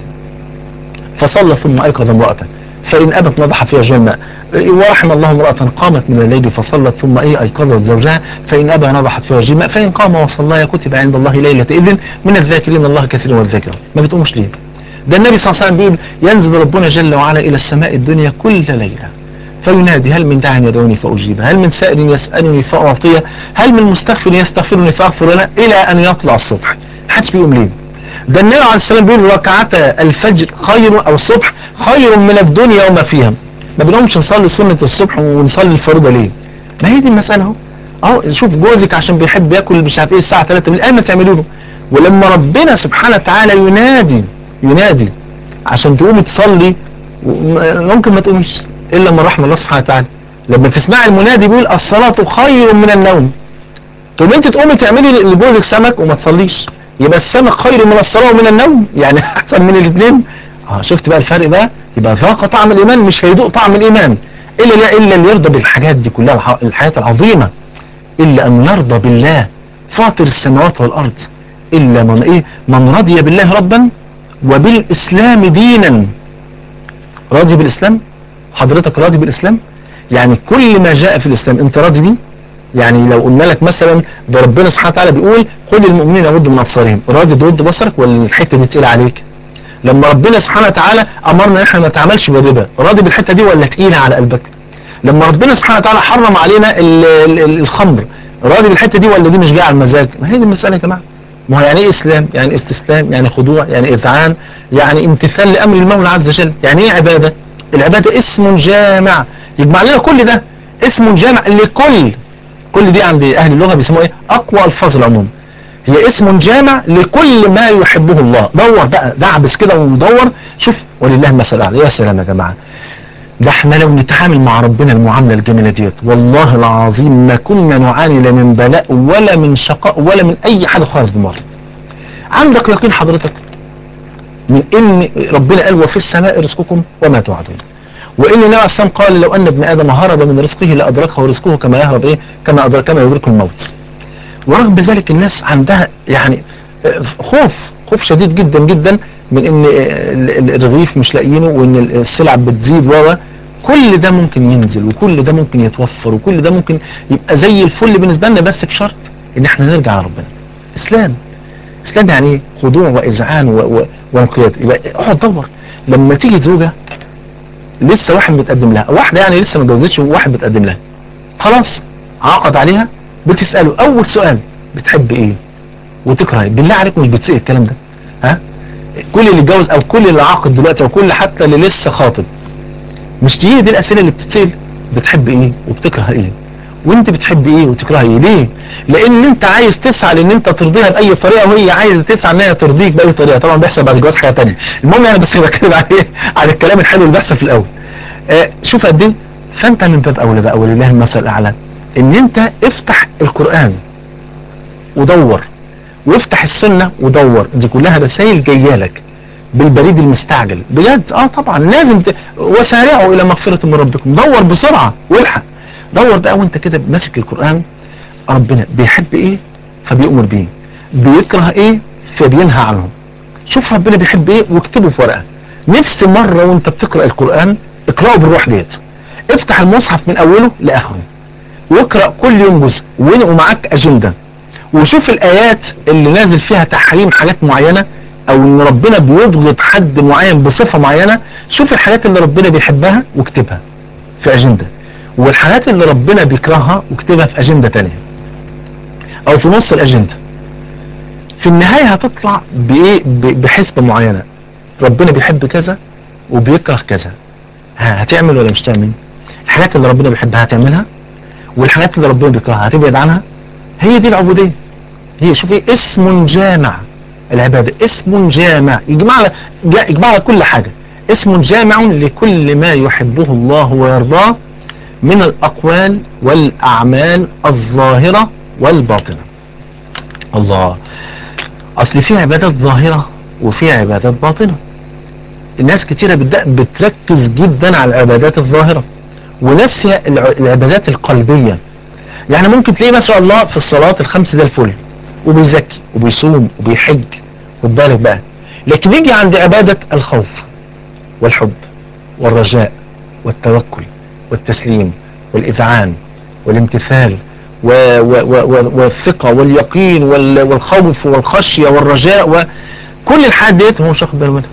فصلى ثم ايقظ امرأته فإن أبت نضح فيها جنة ورحم الله امرأة قامت من الليل فصلت ثم أي أيقظت زوجها فإن أبى نضحت فيها جنة فإن قام وصلى كتب عند الله ليلة إذن من الذاكرين الله كثيرا والذاكرة ما بتقومش ليه ده النبي صلى الله عليه وسلم بيقول ينزل ربنا جل وعلا إلى السماء الدنيا كل ليلة فينادي هل من داع يدعوني فأجيبه هل من سائل يسألني فأعطيه هل من مستغفر يستغفرني فأغفر له إلى أن يطلع الصبح محدش بيقوم ليه ده النبي عليه السلام بيقول ركعتا الفجر خير او الصبح خير من الدنيا وما فيها ما بنقومش نصلي سنة الصبح ونصلي الفريضة ليه ما هي دي المسألة اهو اهو شوف جوزك عشان بيحب ياكل مش عارف ايه الساعة 3 بالليل ما تعملوا له ولما ربنا سبحانه وتعالى ينادي ينادي عشان تقوم تصلي ممكن ما تقومش الا من رحم الله سبحانه وتعالى لما تسمع المنادي بيقول الصلاة خير من النوم تقوم انت تقومي تعملي لجوزك سمك وما تصليش يبقى السمك خير من الصلاة ومن النوم يعني احسن من الاثنين اه شفت بقى الفرق بقى يبقى ذاق طعم الايمان مش هيدوق طعم الايمان الا لا الا اللي يرضى بالحاجات دي كلها الح- الحياة العظيمة الا ان يرضى بالله فاطر السماوات والارض الا من ايه من رضي بالله ربا وبالاسلام دينا راضي بالاسلام حضرتك راضي بالاسلام يعني كل ما جاء في الاسلام انت راضي بيه يعني لو قلنا لك مثلا ده ربنا سبحانه وتعالى بيقول قل للمؤمنين يغضوا من ابصارهم راضي تغض بصرك ولا الحته دي تقيله عليك لما ربنا سبحانه وتعالى امرنا ان احنا ما نتعاملش بالربا راضي بالحته دي ولا تقيله على قلبك لما ربنا سبحانه وتعالى حرم علينا ال- ال- ال- الخمر راضي بالحته دي ولا دي مش جايه على المزاج ما هي دي المساله يا جماعه ما هو يعني ايه اسلام يعني استسلام يعني خضوع يعني اذعان يعني امتثال لامر المولى عز وجل يعني ايه عباده العباده اسم جامع يجمع لنا كل ده اسم جامع لكل كل دي عند اهل اللغه بيسموها ايه اقوى الفاظ العموم هي اسم جامع لكل ما يحبه الله دور بقى دعبس كده وندور شوف ولله المثل الاعلى يا سلام يا جماعه ده احنا لو نتعامل مع ربنا المعامله الجميله ديت والله العظيم ما كنا نعاني لا من بلاء ولا من شقاء ولا من اي حاجه خالص بالمره عندك يقين حضرتك من ان ربنا قال وفي السماء رزقكم وما توعدون وان النبي عليه الصلاه والسلام قال لو ان ابن ادم هرب من رزقه لادركه رزقه كما يهرب ايه كما أدرك كما يدرك الموت ورغم ذلك الناس عندها يعني آه، خوف خوف شديد جدا جدا من ان آه، ال- ال- الرغيف مش لاقيينه وان ال- السلع بتزيد و كل ده ممكن ينزل وكل ده ممكن يتوفر وكل ده ممكن يبقى زي الفل بالنسبه لنا بس بشرط ان احنا نرجع لربنا اسلام اسلام يعني ايه خضوع واذعان و- و- وانقياد يبقى اقعد دور لما تيجي زوجه لسه واحد متقدم لها واحده يعني لسه ما اتجوزتش وواحد متقدم لها خلاص عقد عليها بتساله اول سؤال بتحب ايه وتكره ايه بالله عليك مش بتسال الكلام ده ها كل اللي اتجوز او كل اللي عاقد دلوقتي او كل حتى اللي لسه خاطب مش دي دي الاسئله اللي بتتسال بتحب ايه وبتكره ايه وانت بتحب ايه وتكره ايه ليه لان انت عايز تسعى لان انت ترضيها باي طريقه وهي عايزه تسعى ان هي ترضيك باي طريقه طبعا بيحصل بعد الجواز حاجه ثانيه المهم يعني بس بتكلم على ايه على الكلام الحلو اللي بيحصل في الاول آه شوف قد ايه فانت من باب اولى بقى ولله المثل الاعلى ان انت افتح القران ودور وافتح السنه ودور دي كلها رسائل جايه لك بالبريد المستعجل بجد اه طبعا لازم ت... وسارعوا الى مغفره من ربكم دور بسرعه والحق دور بقى وانت كده ماسك القران ربنا بيحب ايه فبيأمر بيه بيكره ايه فبينهى عنه شوف ربنا بيحب ايه واكتبه في ورقه نفس مره وانت بتقرا القران اقراه بالروح ديت افتح المصحف من اوله لاخره واقرا كل يوم جزء وين- ومعاك اجنده وشوف الايات اللي نازل فيها تحريم حاجات معينه او ان ربنا بيضغط حد معين بصفه معينه شوف الحاجات اللي ربنا بيحبها واكتبها في اجنده والحاجات اللي ربنا بيكرهها واكتبها في اجنده تانية او في نص الاجنده في النهايه هتطلع بايه ب- بحسبه معينه ربنا بيحب كذا وبيكره كذا ها هتعمل ولا مش تعمل الحاجات اللي ربنا بيحبها هتعملها والحاجات اللي ربنا بيكرهها هتبعد عنها هي دي العبوديه هي شوفي اسم جامع العباده اسم جامع يجمع لك جا- يجمع لك كل حاجه اسم جامع لكل ما يحبه الله ويرضاه من الاقوال والاعمال الظاهره والباطنه الله اصل في عبادات ظاهره وفي عبادات باطنه الناس كتيره بتد- بتركز جدا على العبادات الظاهره وناسيه الع- العبادات القلبيه يعني ممكن تلاقيه ما شاء الله في الصلاه الخمس زي الفل وبيزكي وبيصوم وبيحج خد بالك بقى لكن يجي عند عباده الخوف والحب والرجاء والتوكل والتسليم والإذعان والامتثال و و و و والثقة واليقين وال والخوف والخشية والرجاء وكل الحاجات ديت هو مش واخد باله منها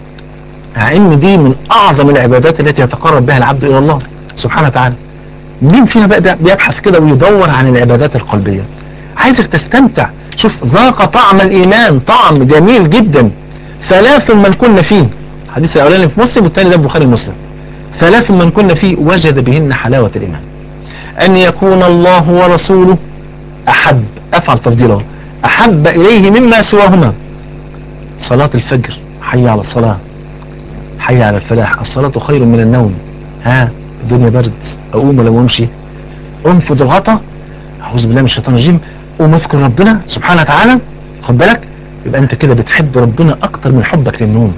مع ان دي من اعظم العبادات التي يتقرب بها العبد الى الله سبحانه وتعالى مين فينا بقى ده بيبحث كده ويدور عن العبادات القلبية عايزك تستمتع شوف ذاق طعم الايمان طعم جميل جدا ثلاث من كنا فيه الحديث الاولاني في مسلم والثاني ده في بخاري مسلم ثلاث من كنا فيه وجد بهن حلاوة الإيمان أن يكون الله ورسوله أحب أفعل تفضيله أحب إليه مما سواهما صلاة الفجر حي على الصلاة حي على الفلاح الصلاة خير من النوم ها الدنيا برد أقوم ولا أمشي أنفض الغطا أعوذ بالله من الشيطان الرجيم قوم اذكر ربنا سبحانه وتعالى خد بالك يبقى أنت كده بتحب ربنا أكتر من حبك للنوم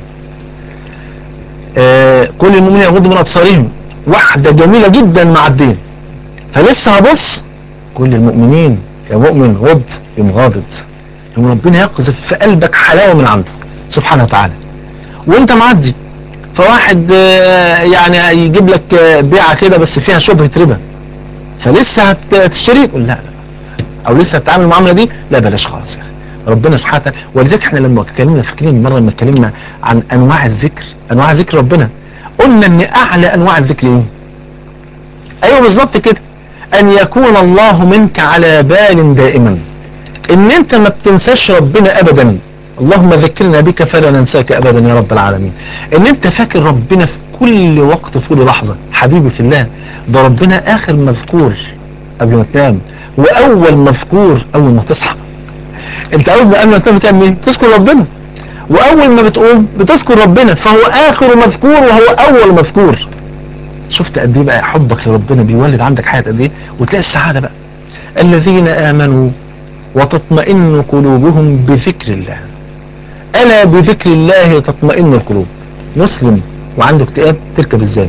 آه كل المؤمنين يغضوا من أبصارهم واحدة جميلة جدا مع الدين فلسه هبص كل المؤمنين يا مؤمن غض يوم غاضب يوم ربنا يقذف في قلبك حلاوة من عنده سبحانه وتعالى وانت معدي فواحد آه، يعني يجيب لك آه، بيعة كده بس فيها شبهة ربا فلسه هت- هتشتري تقول لا لا او لسه هتتعامل المعاملة دي لا بلاش خالص يا اخي ربنا سبحانه وتعالى ولذلك احنا لما اتكلمنا فاكرين مرة لما اتكلمنا عن انواع الذكر انواع ذكر ربنا قلنا ان اعلى انواع الذكر ايه ايوه بالظبط كده ان يكون الله منك على بال دائما ان انت ما بتنساش ربنا ابدا اللهم ذكرنا بك فلا ننساك ابدا يا رب العالمين ان انت فاكر ربنا في كل وقت في كل لحظة حبيبي في الله ده ربنا اخر مذكور قبل ما تنام واول مذكور اول ما تصحى انت اول ما قبل ما تنام بتعمل ايه تذكر ربنا واول ما بتقوم بتذكر ربنا فهو اخر مذكور وهو اول مذكور شفت قد ايه بقى حبك لربنا بيولد عندك حياة قد ايه وتلاقي السعادة بقى الذين امنوا وتطمئن قلوبهم بذكر الله الا بذكر الله تطمئن القلوب مسلم وعنده اكتئاب تركب ازاي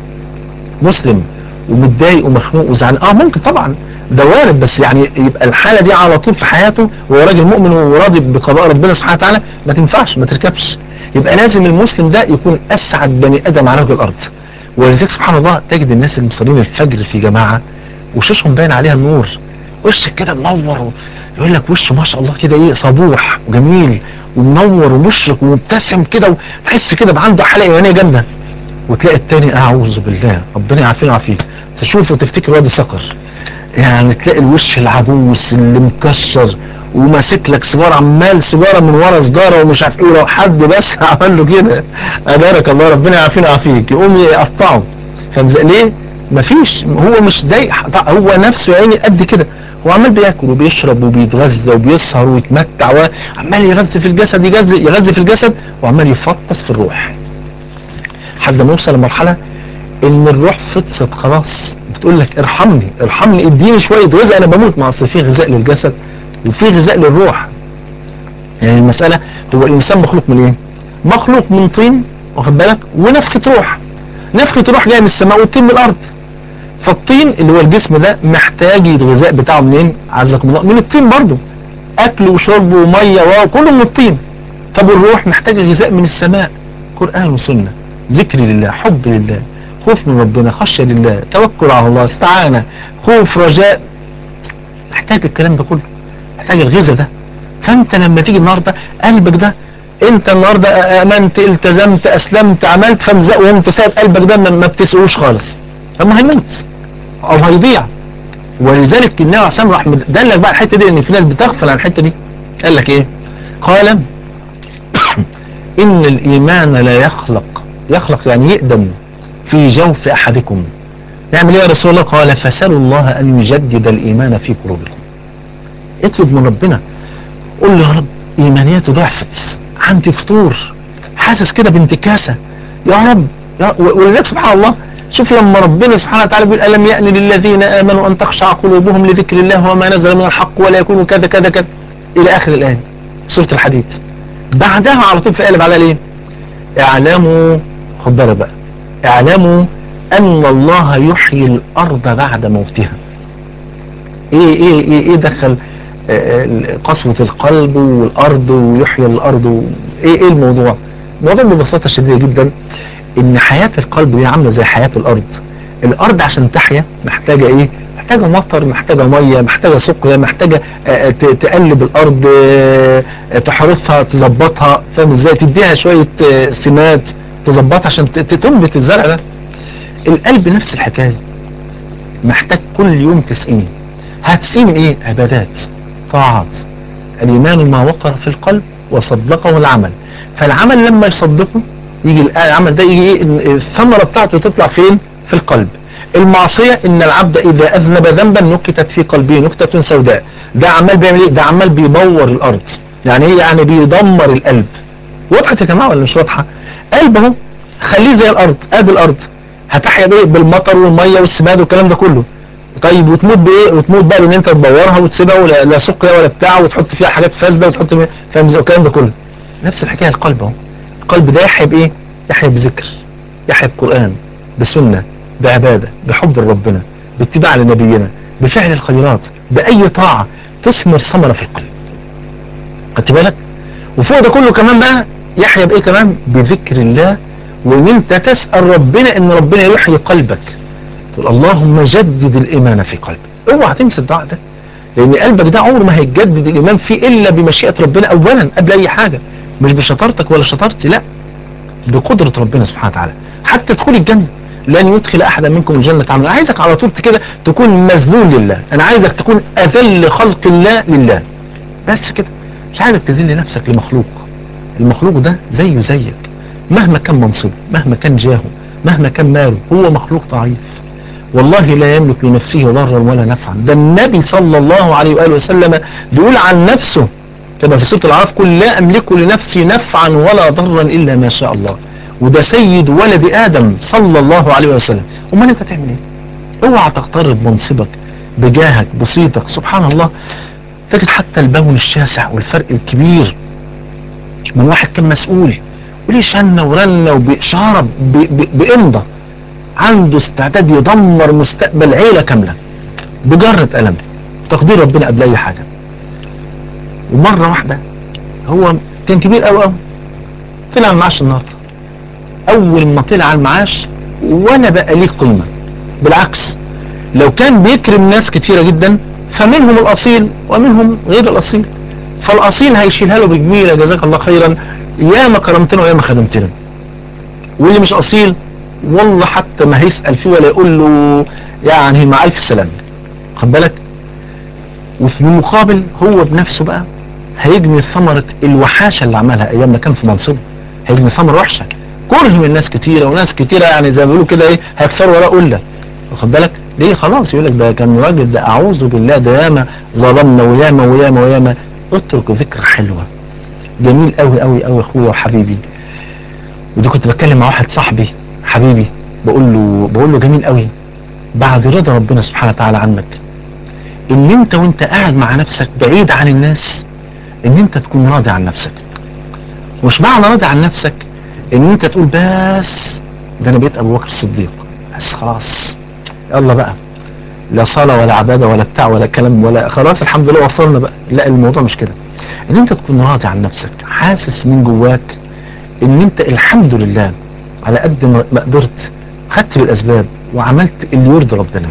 مسلم ومتضايق ومخنوق وزعلان اه ممكن طبعا ده وارد بس يعني يبقى الحاله دي على طول في حياته وهو راجل مؤمن وراضي بقضاء ربنا سبحانه وتعالى ما تنفعش ما تركبش يبقى لازم المسلم ده يكون اسعد بني ادم على وجه الارض ولذلك سبحان الله تجد الناس اللي مصلين الفجر في جماعه وشوشهم باين عليها النور وشك كده منور يقول لك وشه ما شاء الله كده ايه صبوح وجميل ومنور ومشرق ومبتسم كده وتحس كده بقى عنده حاله ايمانيه جامده وتلاقي التاني اعوذ بالله ربنا يعافينا ويعافيك تشوفه تفتكر وادي صقر يعني تلاقي الوش العبوس اللي مكشر وماسك لك سيجاره عمال سيجاره من ورا سيجاره ومش عارف ايه لو حد بس عمل له كده ابارك الله ربنا يعافينا ويعافيك يقوم يقطعه فاهم ازاي؟ ليه؟ مفيش هو مش ضايق هو نفسه يا عيني قد كده هو عمال بياكل وبيشرب وبيتغذى وبيسهر ويتمتع وعمال يغذي في الجسد يغذي يغذي في الجسد وعمال يفطس في الروح لحد ما يوصل لمرحله ان الروح فطست خلاص بتقول لك ارحمني ارحمني اديني شويه غذاء انا بموت ما اصل في غذاء للجسد وفي غذاء للروح يعني المساله هو الانسان مخلوق من ايه مخلوق من طين واخد بالك ونفخه روح نفخه روح جايه من السماء والطين من الارض فالطين اللي هو الجسم ده محتاج الغذاء بتاعه منين عزكم الله من الطين برضه اكل وشرب وميه وكله من الطين طب الروح محتاجه غذاء من السماء قران وسنه ذكر لله حب لله خوف من ربنا خشيه لله توكل على الله استعانه خوف رجاء محتاج الكلام ده كله محتاج الغذاء ده فانت لما تيجي النهارده قلبك ده انت النهارده امنت التزمت اسلمت عملت فمزق وانت سايب قلبك ده ما ما بتسقوش خالص اما هيموت او هيضيع ولذلك النبي عليه الصلاه والسلام راح دلك بقى الحته دي ان في ناس بتغفل عن الحته دي قال لك ايه قال ان الايمان لا يخلق يخلق يعني يقدم في جوف احدكم يعمل ايه يا رسول الله قال فسالوا الله ان يجدد الايمان في قلوبكم اطلب من ربنا قول له يا رب ايمانياتي ضعفت عندي فطور حاسس كده بانتكاسه يا رب يا ولذلك سبحان الله شوف لما ربنا سبحانه وتعالى بيقول ألم يأن للذين آمنوا أن تخشع قلوبهم لذكر الله وما نزل من الحق ولا يكونوا كذا كذا كذا إلى آخر الآية سورة الحديد بعدها على طول في قالب على ليه اعلموا خد بالك بقى اعلموا أن الله يحيي الأرض بعد موتها إيه إيه إيه, إيه دخل آه، قسوة القلب والأرض ويحيي الأرض و- إيه إيه الموضوع الموضوع ببساطة شديدة جدا ان حياة القلب دي عاملة زي حياة الارض الارض عشان تحيا محتاجة ايه محتاجة مطر محتاجة مية محتاجة سقيا محتاجة آه، ت- تقلب الارض آه، آه، تحرثها تظبطها فاهم ازاي تديها شوية آه، سمات تظبطها عشان ت- ت- تنبت الزرع ده القلب نفس الحكاية محتاج كل يوم تسقيه هتسقيه من ايه عبادات طاعات الايمان ما وقر في القلب وصدقه العمل فالعمل لما يصدقه يجي العمل ده يجي ايه إن الثمرة بتاعته تطلع فين في القلب المعصية ان العبد اذا اذنب ذنبا نكتت في قلبه نكتة سوداء ده عمال بيعمل ايه ده عمال بيبور الارض يعني ايه يعني بيدمر القلب وضحت يا جماعة ولا مش واضحة قلب اهو خليه زي الارض ادي الارض هتحيا بايه بالمطر والمية والسماد والكلام ده كله طيب وتموت بايه وتموت بقى ان انت تدورها وتسيبها ولا لا سقيا ولا بتاع وتحط فيها حاجات فاسده وتحط فيها فاهم ازاي والكلام ده كله نفس الحكايه القلب اهو القلب ده يحيا بايه يحيا بذكر يحيا بقران بسنه بعباده بحب ربنا باتباع لنبينا بفعل الخيرات باي طاعه تثمر ثمره في القلب خدت بالك وفوق ده كله كمان بقى يحيا بايه كمان بذكر الله وان انت تسال ربنا ان ربنا يحيي قلبك تقول اللهم جدد الايمان في قلبي اوعى تنسى الدعاء ده لان قلبك ده عمره ما هيجدد الايمان فيه الا بمشيئه ربنا اولا قبل اي حاجه مش بشطارتك ولا شطارتي لا بقدره ربنا سبحانه وتعالى حتى تدخل الجنه لن يدخل احدا منكم الجنه عملا عايزك على طول كده تكون مذلول لله انا عايزك تكون اذل خلق الله لله بس كده مش عايزك تذل نفسك لمخلوق المخلوق ده زيه زيك مهما كان منصبه مهما كان جاهه مهما كان ماله هو مخلوق ضعيف والله لا يملك لنفسه ضرا ولا نفعا ده النبي صلى الله عليه وآله وسلم بيقول عن نفسه كما في سورة العراف قل لا أملك لنفسي نفعا ولا ضرا إلا ما شاء الله وده سيد ولد آدم صلى الله عليه وسلم أمال أنت تعمل إيه اوعى تغتر بمنصبك بجاهك بصيتك سبحان الله تجد حتى البون الشاسع والفرق الكبير من واحد كان مسؤول وليه شنة ورنة وبإشارة بإمضة عنده استعداد يدمر مستقبل عيلة كاملة بجرة قلم تقدير ربنا قبل اي حاجة ومرة واحدة هو كان كبير قوي قوي طلع المعاش النهارده اول ما طلع المعاش ولا بقى ليه قيمة بالعكس لو كان بيكرم ناس كتيرة جدا فمنهم الاصيل ومنهم غير الاصيل فالاصيل هيشيلها له بجميلة جزاك الله خيرا يا ما كرمتنا ويا ما خدمتنا واللي مش اصيل والله حتى ما هيسأل فيه ولا يقول له يعني مع ألف سلامة خد بالك وفي المقابل هو بنفسه بقى هيجني ثمرة الوحاشة اللي عملها أيام ما كان في منصبه هيجني ثمرة وحشة كره من الناس كتيرة وناس كتيرة يعني زي ما بيقولوا كده ايه هيكسروا وراء قلة واخد بالك ليه خلاص يقول لك ده كان راجل ده أعوذ بالله ده ياما ظلمنا وياما وياما وياما اترك ذكر حلوة جميل قوي قوي قوي اخويا وحبيبي وده كنت بتكلم مع واحد صاحبي حبيبي بقول له بقول له جميل قوي بعد رضا ربنا سبحانه وتعالى عنك ان انت وانت قاعد مع نفسك بعيد عن الناس ان انت تكون راضي عن نفسك مش معنى راضي عن نفسك ان انت تقول بس ده انا بقيت ابو بكر الصديق بس خلاص يلا بقى لا صلاة ولا عبادة ولا بتاع ولا كلام ولا خلاص الحمد لله وصلنا بقى لا الموضوع مش كده ان انت تكون راضي عن نفسك حاسس من جواك ان انت الحمد لله على قد ما قدرت خدت بالاسباب وعملت اللي يرضي ربنا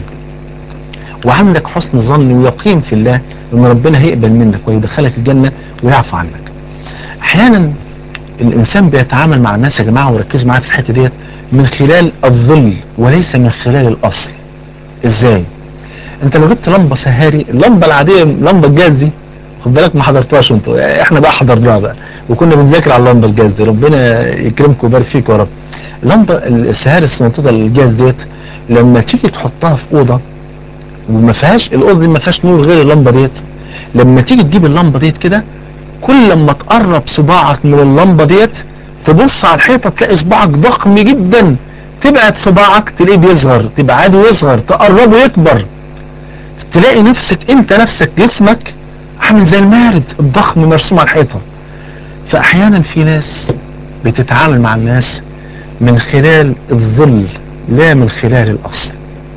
وعندك حسن ظن ويقين في الله ان ربنا هيقبل منك ويدخلك الجنة ويعفو عنك احيانا الانسان بيتعامل مع الناس يا جماعة وركزوا معايا في الحتة ديت من خلال الظل وليس من خلال الاصل ازاي انت لو جبت لمبة سهاري اللمبة العادية لمبة الجاز دي خد بالك ما حضرتوهاش انتوا احنا بقى حضرناها بقى وكنا بنذاكر على اللمبة الجاز دي ربنا يكرمكم ويبارك فيكم يا رب اللمبة السهاري الصنطوطة الجاز ديت لما تيجي تحطها في اوضة وما فيهاش الاوضه دي ما فيهاش نور غير اللمبه ديت لما تيجي تجيب اللمبه ديت كده كل لما تقرب صباعك من اللمبه ديت تبص على الحيطه تلاقي صباعك ضخم جدا تبعد صباعك تلاقيه بيصغر تبعده يصغر تقربه يكبر تلاقي نفسك انت نفسك جسمك عامل زي المارد الضخم مرسوم على الحيطه فاحيانا في ناس بتتعامل مع الناس من خلال الظل لا من خلال الاصل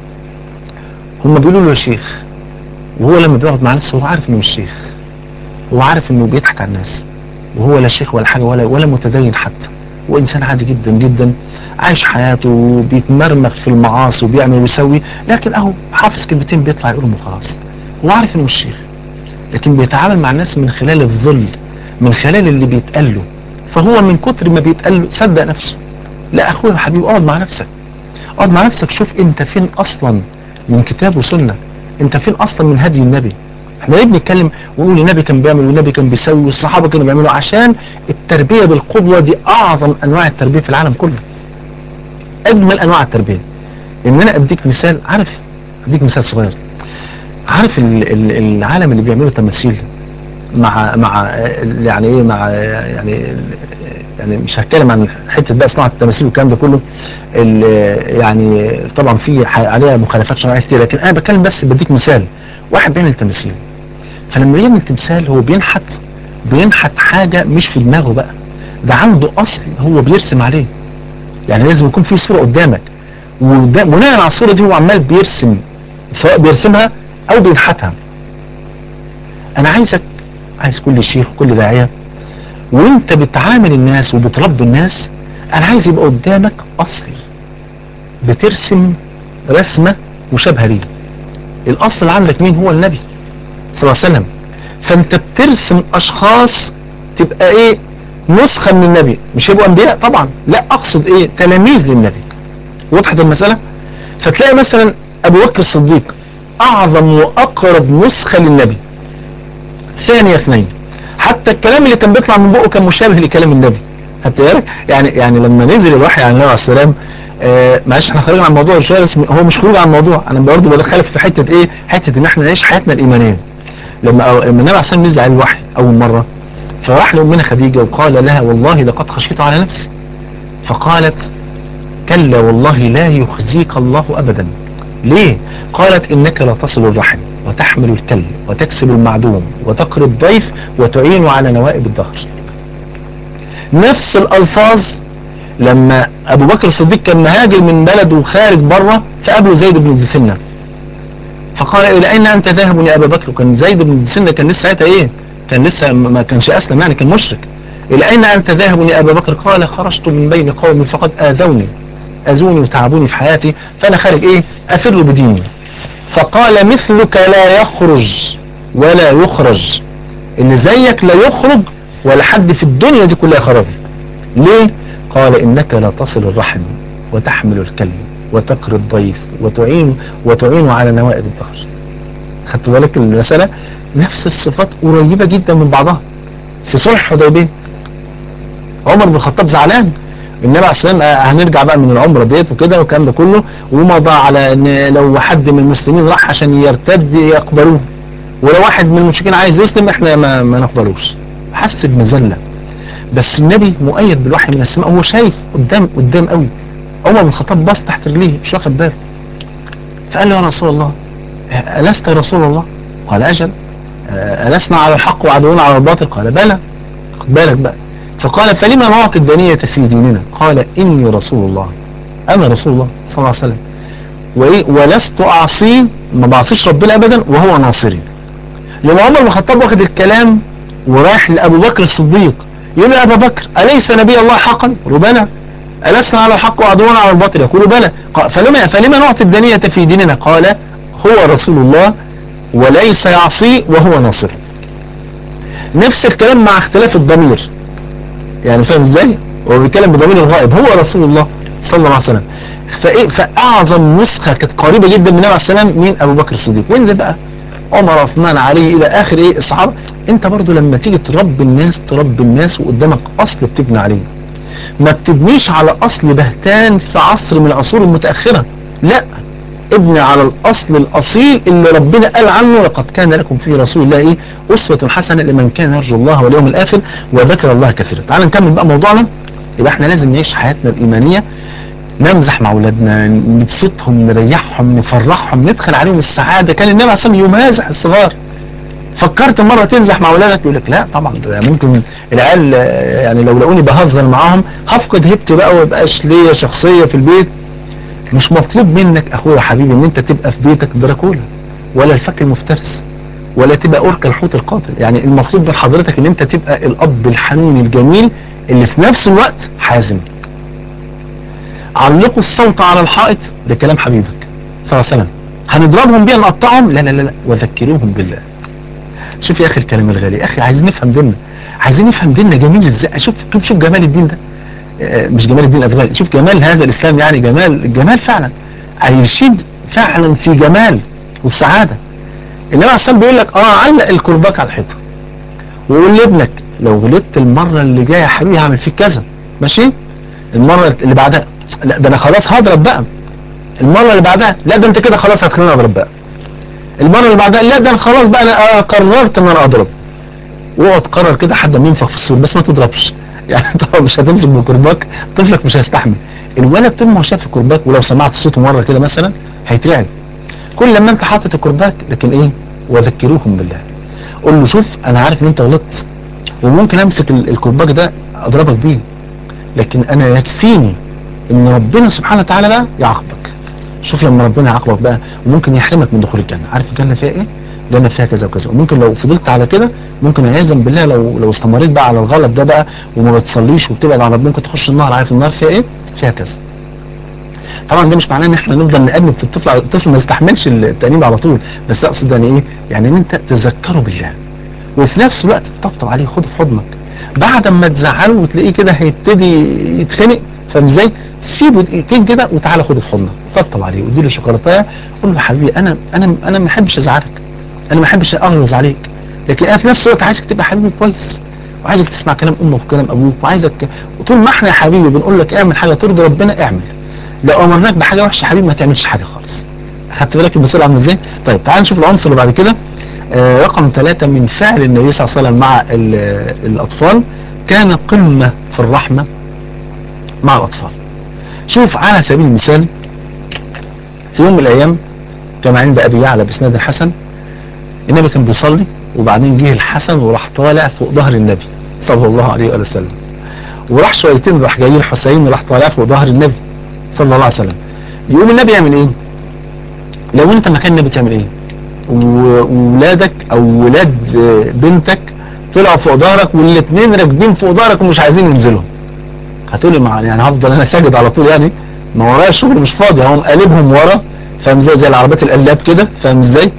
هم بيقولوا له يا شيخ وهو لما بيقعد مع نفسه هو عارف انه مش شيخ هو عارف انه بيضحك على الناس وهو لا شيخ ولا حاجه ولا ولا متدين حتى وانسان عادي جدا جدا عايش حياته وبيتمرمخ في المعاصي وبيعمل ويسوي لكن اهو حافظ كلمتين بيطلع يقولهم وخلاص هو عارف انه مش شيخ لكن بيتعامل مع الناس من خلال الظل من خلال اللي بيتقال له فهو من كتر ما بيتقال له صدق نفسه لا اخويا حبيبي اقعد مع نفسك اقعد مع نفسك شوف انت فين اصلا من كتاب وسنة انت فين اصلا من هدي النبي احنا ليه بنتكلم ونقول النبي كان بيعمل والنبي كان بيسوي والصحابة كانوا بيعملوا عشان التربية بالقدوة دي اعظم انواع التربية في العالم كله اجمل انواع التربية ان انا اديك مثال عارف اديك مثال صغير عارف ال- ال- العالم اللي بيعملوا تماثيل مع مع يعني ايه مع يعني يعني مش هتكلم عن حته بقى صناعه التماثيل والكلام ده كله ال- يعني طبعا في ح- عليها مخالفات شرعيه كتير لكن انا بتكلم بس بديك مثال واحد بيعمل تماثيل فلما يعمل تمثال هو بينحت بينحت حاجه مش في دماغه بقى ده عنده اصل هو بيرسم عليه يعني لازم يكون في صوره قدامك وده بناء على الصوره دي هو عمال بيرسم سواء بيرسمها او بينحتها انا عايزك عايز كل شيخ وكل داعيه وانت بتعامل الناس وبتربي الناس انا عايز يبقى قدامك اصل بترسم رسمه مشابهه ليه الاصل اللي عندك مين هو النبي صلى الله عليه وسلم فانت بترسم اشخاص تبقى ايه نسخه من النبي مش هيبقوا انبياء طبعا لا اقصد ايه تلاميذ للنبي وضحت المساله فتلاقي مثلا ابو بكر الصديق اعظم واقرب نسخه للنبي ثاني اثنين حتى الكلام اللي كان بيطلع من بقه كان مشابه لكلام النبي خدت بالك يعني يعني لما نزل الوحي عن النبي عليه السلام آه معلش احنا خارجين عن الموضوع شويه بس هو مش خروج عن الموضوع انا برضه بدخلك في حته ايه حته ان احنا نعيش حياتنا الايمانيه لما أو- لما النبي عليه السلام نزل عليه الوحي اول مره فراح لامنا خديجه وقال لها والله لقد خشيت على نفسي فقالت كلا والله لا يخزيك الله ابدا ليه قالت انك لا تصل الرحم وتحمل الكل وتكسب المعدوم وتقري الضيف وتعين على نوائب الدهر نفس الالفاظ لما ابو بكر الصديق كان مهاجر من بلده وخارج بره فقابله زيد بن دثنه فقال الى اين انت ذاهب يا ابا بكر وكان زيد بن دثنه كان لسه ساعتها ايه كان لسه ما كانش اسلم يعني كان مشرك الى اين انت ذاهب يا ابا بكر قال خرجت من بين قومي فقد اذوني اذوني وتعبوني في حياتي فانا خارج ايه افر بديني فقال مثلك لا يخرج ولا يخرج اللي زيك لا يخرج ولا حد في الدنيا دي كلها خرج ليه قال انك لا تصل الرحم وتحمل الكلب وتقري الضيف وتعين وتعين على نوائب الدهر خدت بالك المسألة نفس الصفات قريبة جدا من بعضها في صلح الحديبية عمر بن الخطاب زعلان النبي عليه السلام آه، هنرجع بقى من العمره ديت وكده والكلام ده كله ومضى على ان لو حد من المسلمين راح عشان يرتد يقبلوه ولو واحد من المشركين عايز يسلم احنا ما, ما نقبلوش حس بمذله بس النبي مؤيد بالوحي من السماء هو شايف قدام قدام قوي عمر بن الخطاب بص تحت رجليه مش واخد باله فقال له يا رسول الله ألست رسول الله قال أجل آه، ألسنا على الحق وعدونا على الباطل قال بلى خد بالك بقى فقال فلما نعطي الدنية في ديننا قال إني رسول الله أنا رسول الله صلى الله عليه وسلم وإيه ولست أعصيه ما بعصيش ربنا أبدا وهو ناصري لما عمر بن الخطاب واخد الكلام ورايح لأبو بكر الصديق يقول يا أبا بكر أليس نبي الله حقا قالوا بلى ألسنا على الحق وعدونا على الباطل يقول بلى قال فلما, فلما نعطي الدنية في ديننا قال هو رسول الله وليس يعصي وهو ناصر نفس الكلام مع اختلاف الضمير يعني فاهم ازاي هو بيتكلم بضمير الغائب هو رسول الله صلى الله عليه وسلم فايه فاعظم نسخه كانت قريبه جدا من النبي عليه السلام مين ابو بكر الصديق وانزل بقى عمر عثمان علي الى اخر ايه الصحابه انت برضو لما تيجي تربي الناس تربي الناس وقدامك اصل بتبني عليه ما بتبنيش على اصل بهتان في عصر من العصور المتاخره لا ابني على الاصل الاصيل اللي ربنا قال عنه لقد كان لكم في رسول الله ايه اسوه حسنه لمن كان يرجو الله واليوم الاخر وذكر الله كثيرا تعال نكمل بقى موضوعنا يبقى احنا لازم نعيش حياتنا الايمانيه نمزح مع اولادنا نبسطهم نريحهم نفرحهم ندخل عليهم السعاده كان النبي عليه الصلاه والسلام يمازح الصغار فكرت مره تمزح مع اولادك يقول لك لا طبعا ده ممكن العيال آه، يعني لو لقوني بهزر معاهم هفقد هيبتي بقى ويبقاش ليا شخصيه في البيت مش مطلوب منك اخويا حبيبي ان انت تبقى في بيتك دراكولا ولا الفك المفترس ولا تبقى اورك الحوت القاتل يعني المطلوب من حضرتك ان انت تبقى الاب الحنون الجميل اللي في نفس الوقت حازم علقوا الصوت على الحائط ده كلام حبيبك صلى الله عليه وسلم هنضربهم بيها نقطعهم لا لا لا لا وذكروهم بالله شوف يا اخي الكلام الغالي يا اخي عايزين نفهم ديننا عايزين نفهم ديننا جميل ازاي شوف شوف شوف جمال الدين ده آه، مش جمال الدين الافغاني شوف جمال هذا الاسلام يعني جمال جمال فعلا عايشين فعلا في جمال وفي سعاده النبي عليه الصلاه والسلام بيقول لك اه علق الكرباج على الحيطه وقول لابنك لو غلطت المره اللي جايه يا حبيبي هعمل فيك كذا ماشي المره اللي بعدها لا ده انا خلاص هضرب بقى المره اللي بعدها لا ده انت كده خلاص هتخليني اضرب بقى المره اللي بعدها لا ده انا خلاص بقى انا قررت ان انا اضرب واقعد قرر كده حد ما ينفخ في السور بس ما تضربش يعني طبعا مش هتمسك بكرباك طفلك مش هيستحمل الولد طول ما هو شاف الكرباك ولو سمعت صوته مره كده مثلا هيترعب كل لما انت حاطط الكرباك لكن ايه وذكروهم بالله قول له شوف انا عارف ان انت غلطت وممكن امسك ال- الكرباج ده اضربك بيه لكن انا يكفيني ان ربنا سبحانه وتعالى بقى يعاقبك شوف لما ربنا يعاقبك بقى وممكن يحرمك من دخول الجنه عارف الجنه فيها ايه الجنه فيها كذا وكذا وممكن لو فضلت على كده ممكن عياذا بالله لو لو استمريت بقى على الغلط ده بقى وما بتصليش وبتبعد عن ربنا ممكن تخش النار عارف النار فيها ايه فيها كذا طبعا ده مش معناه ان احنا نفضل نأنب في الطفل الطفل ما يستحملش التأنيب على طول بس اقصد يعني ايه يعني ان انت تذكره بالله وفي نفس الوقت تطبطب عليه خده في حضنك بعد ما تزعله وتلاقيه كده هيبتدي يتخنق فاهم ازاي سيبه دقيقتين كده وتعالى خده في حضنك طبطب عليه واديله شوكولاتايه قول له يا حبيبي انا انا انا ما احبش ازعلك انا ما احبش اغلظ عليك لكن انا في نفس الوقت عايزك تبقى حبيبي كويس وعايزك تسمع كلام امك وكلام ابوك وعايزك وطول ما احنا يا حبيبي بنقول لك اعمل حاجه ترضي ربنا اعمل لو امرناك بحاجه وحشه يا حبيبي ما تعملش حاجه خالص خدت بالك المثال عامل ازاي طيب تعال نشوف العنصر اللي بعد كده آه رقم ثلاثة من فعل النبي صلى الله عليه وسلم مع ال- الأطفال كان قمة في الرحمة مع الأطفال شوف على سبيل المثال في يوم من الأيام كما عند أبي يعلى بإسناد الحسن النبي كان بيصلي وبعدين جه الحسن وراح طالع فوق ظهر النبي صلى الله عليه وآله وسلم وراح شويتين راح جاي الحسين وراح طالع فوق ظهر النبي صلى الله عليه وسلم يقوم النبي يعمل ايه لو انت مكان النبي تعمل ايه وولادك او ولاد بنتك طلعوا فوق ظهرك والاثنين راكبين فوق ظهرك ومش عايزين ينزلوا هتقولي مع يعني هفضل انا ساجد على طول يعني ما ورايا شغل مش فاضي هم قلبهم ورا فاهم ازاي زي العربيات القلاب كده فاهم ازاي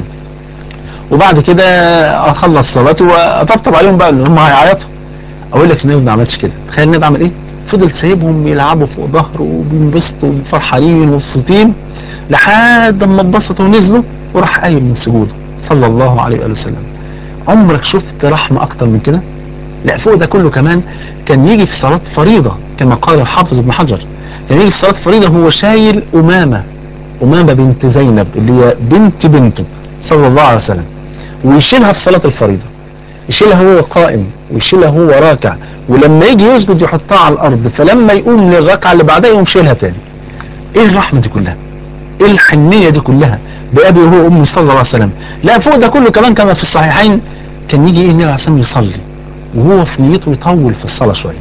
وبعد كده اخلص صلاتي واطبطب عليهم بقى اللي هم هيعيطوا اقول لك النبي ما عملش كده تخيل النبي عمل ايه فضل سايبهم يلعبوا فوق ظهره وبينبسطوا وفرحانين ومبسوطين لحد ما اتبسطوا ونزلوا وراح قايم من سجوده صلى الله عليه وآله وسلم عمرك شفت رحمة أكتر من كده؟ لا فوق ده كله كمان كان يجي في صلاة فريضة كما قال الحافظ ابن حجر كان يجي في صلاة فريضة هو شايل أمامة أمامة بنت زينب اللي هي بنت بنته صلى الله عليه وسلم ويشيلها في صلاة الفريضة يشيلها هو قائم ويشيلها هو راكع ولما يجي يسجد يحطها على الأرض فلما يقوم للركعة اللي بعدها يقوم شيلها تاني ايه الرحمة دي كلها ايه الحنية دي كلها بأبي وهو وأمي صلى الله عليه وسلم لا فوق ده كله كمان كما في الصحيحين كان يجي ايه النبي عليه الصلاة يصلي وهو في نيته يطول في الصلاة شوية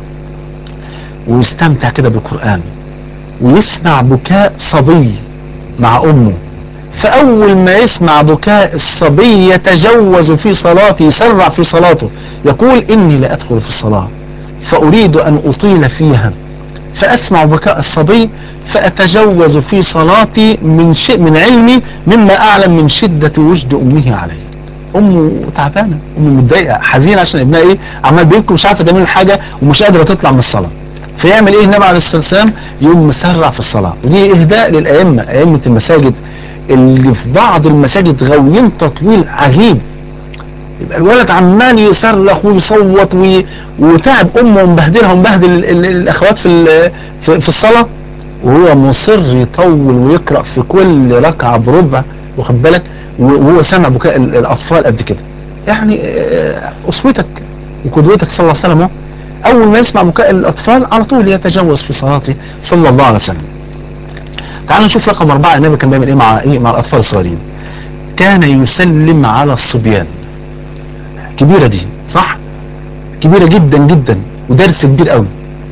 ويستمتع كده بالقرآن ويسمع بكاء صبي مع أمه فأول ما يسمع بكاء الصبي يتجوز في صلاته يسرع في صلاته يقول إني لا أدخل في الصلاة فأريد أن أطيل فيها فأسمع بكاء الصبي فأتجوز في صلاتي من شيء من علمي مما أعلم من شدة وجد أمه عليه أمه تعبانة أمه متضايقة حزينة عشان ابنها إيه عمال بيبكي مش عارفة تعمل حاجة ومش قادرة تطلع من الصلاة فيعمل إيه النبي عليه الصلاة والسلام يقوم مسرع في الصلاة ودي إهداء للأئمة أئمة المساجد اللي في بعض المساجد غاويين تطويل عجيب يبقى الولد عمال يصرخ ويصوت وي... وتعب امه ومبهدلها ومبهدل ال... ال... الاخوات في ال... في... في الصلاه وهو مصر يطول ويقرا في كل ركعه بربع واخد بالك وهو سامع بكاء ال- الاطفال قد كده يعني آه، اسوتك وقدوتك صلى الله عليه وسلم أهو. اول ما يسمع بكاء الاطفال على طول يتجوز في صلاته صلى الله عليه وسلم تعالوا نشوف رقم أربعة النبي كان بيعمل إيه مع إيه مع الأطفال الصغيرين كان يسلم على الصبيان كبيرة دي صح كبيرة جدا جدا ودرس كبير قوي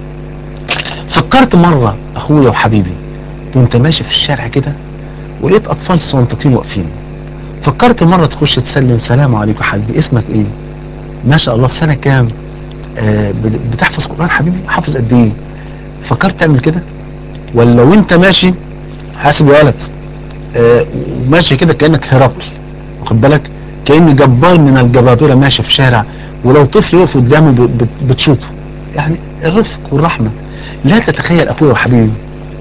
فكرت مرة أخويا وحبيبي وانت ماشي في الشارع كده ولقيت أطفال صنطتين واقفين فكرت مرة تخش تسلم سلام عليكم يا حبيبي اسمك ايه ما شاء الله في سنة كام آه بت- بتحفظ قرآن حبيبي حافظ قد ايه فكرت تعمل كده ولا وانت ماشي حاسب يا ولد آه وماشي كده كأنك هرقل واخد بالك كأن جبار من الجبابرة ماشي في شارع ولو طفل يقف قدامه ب- بت- بتشوطه يعني الرفق والرحمة لا تتخيل اخويا وحبيبي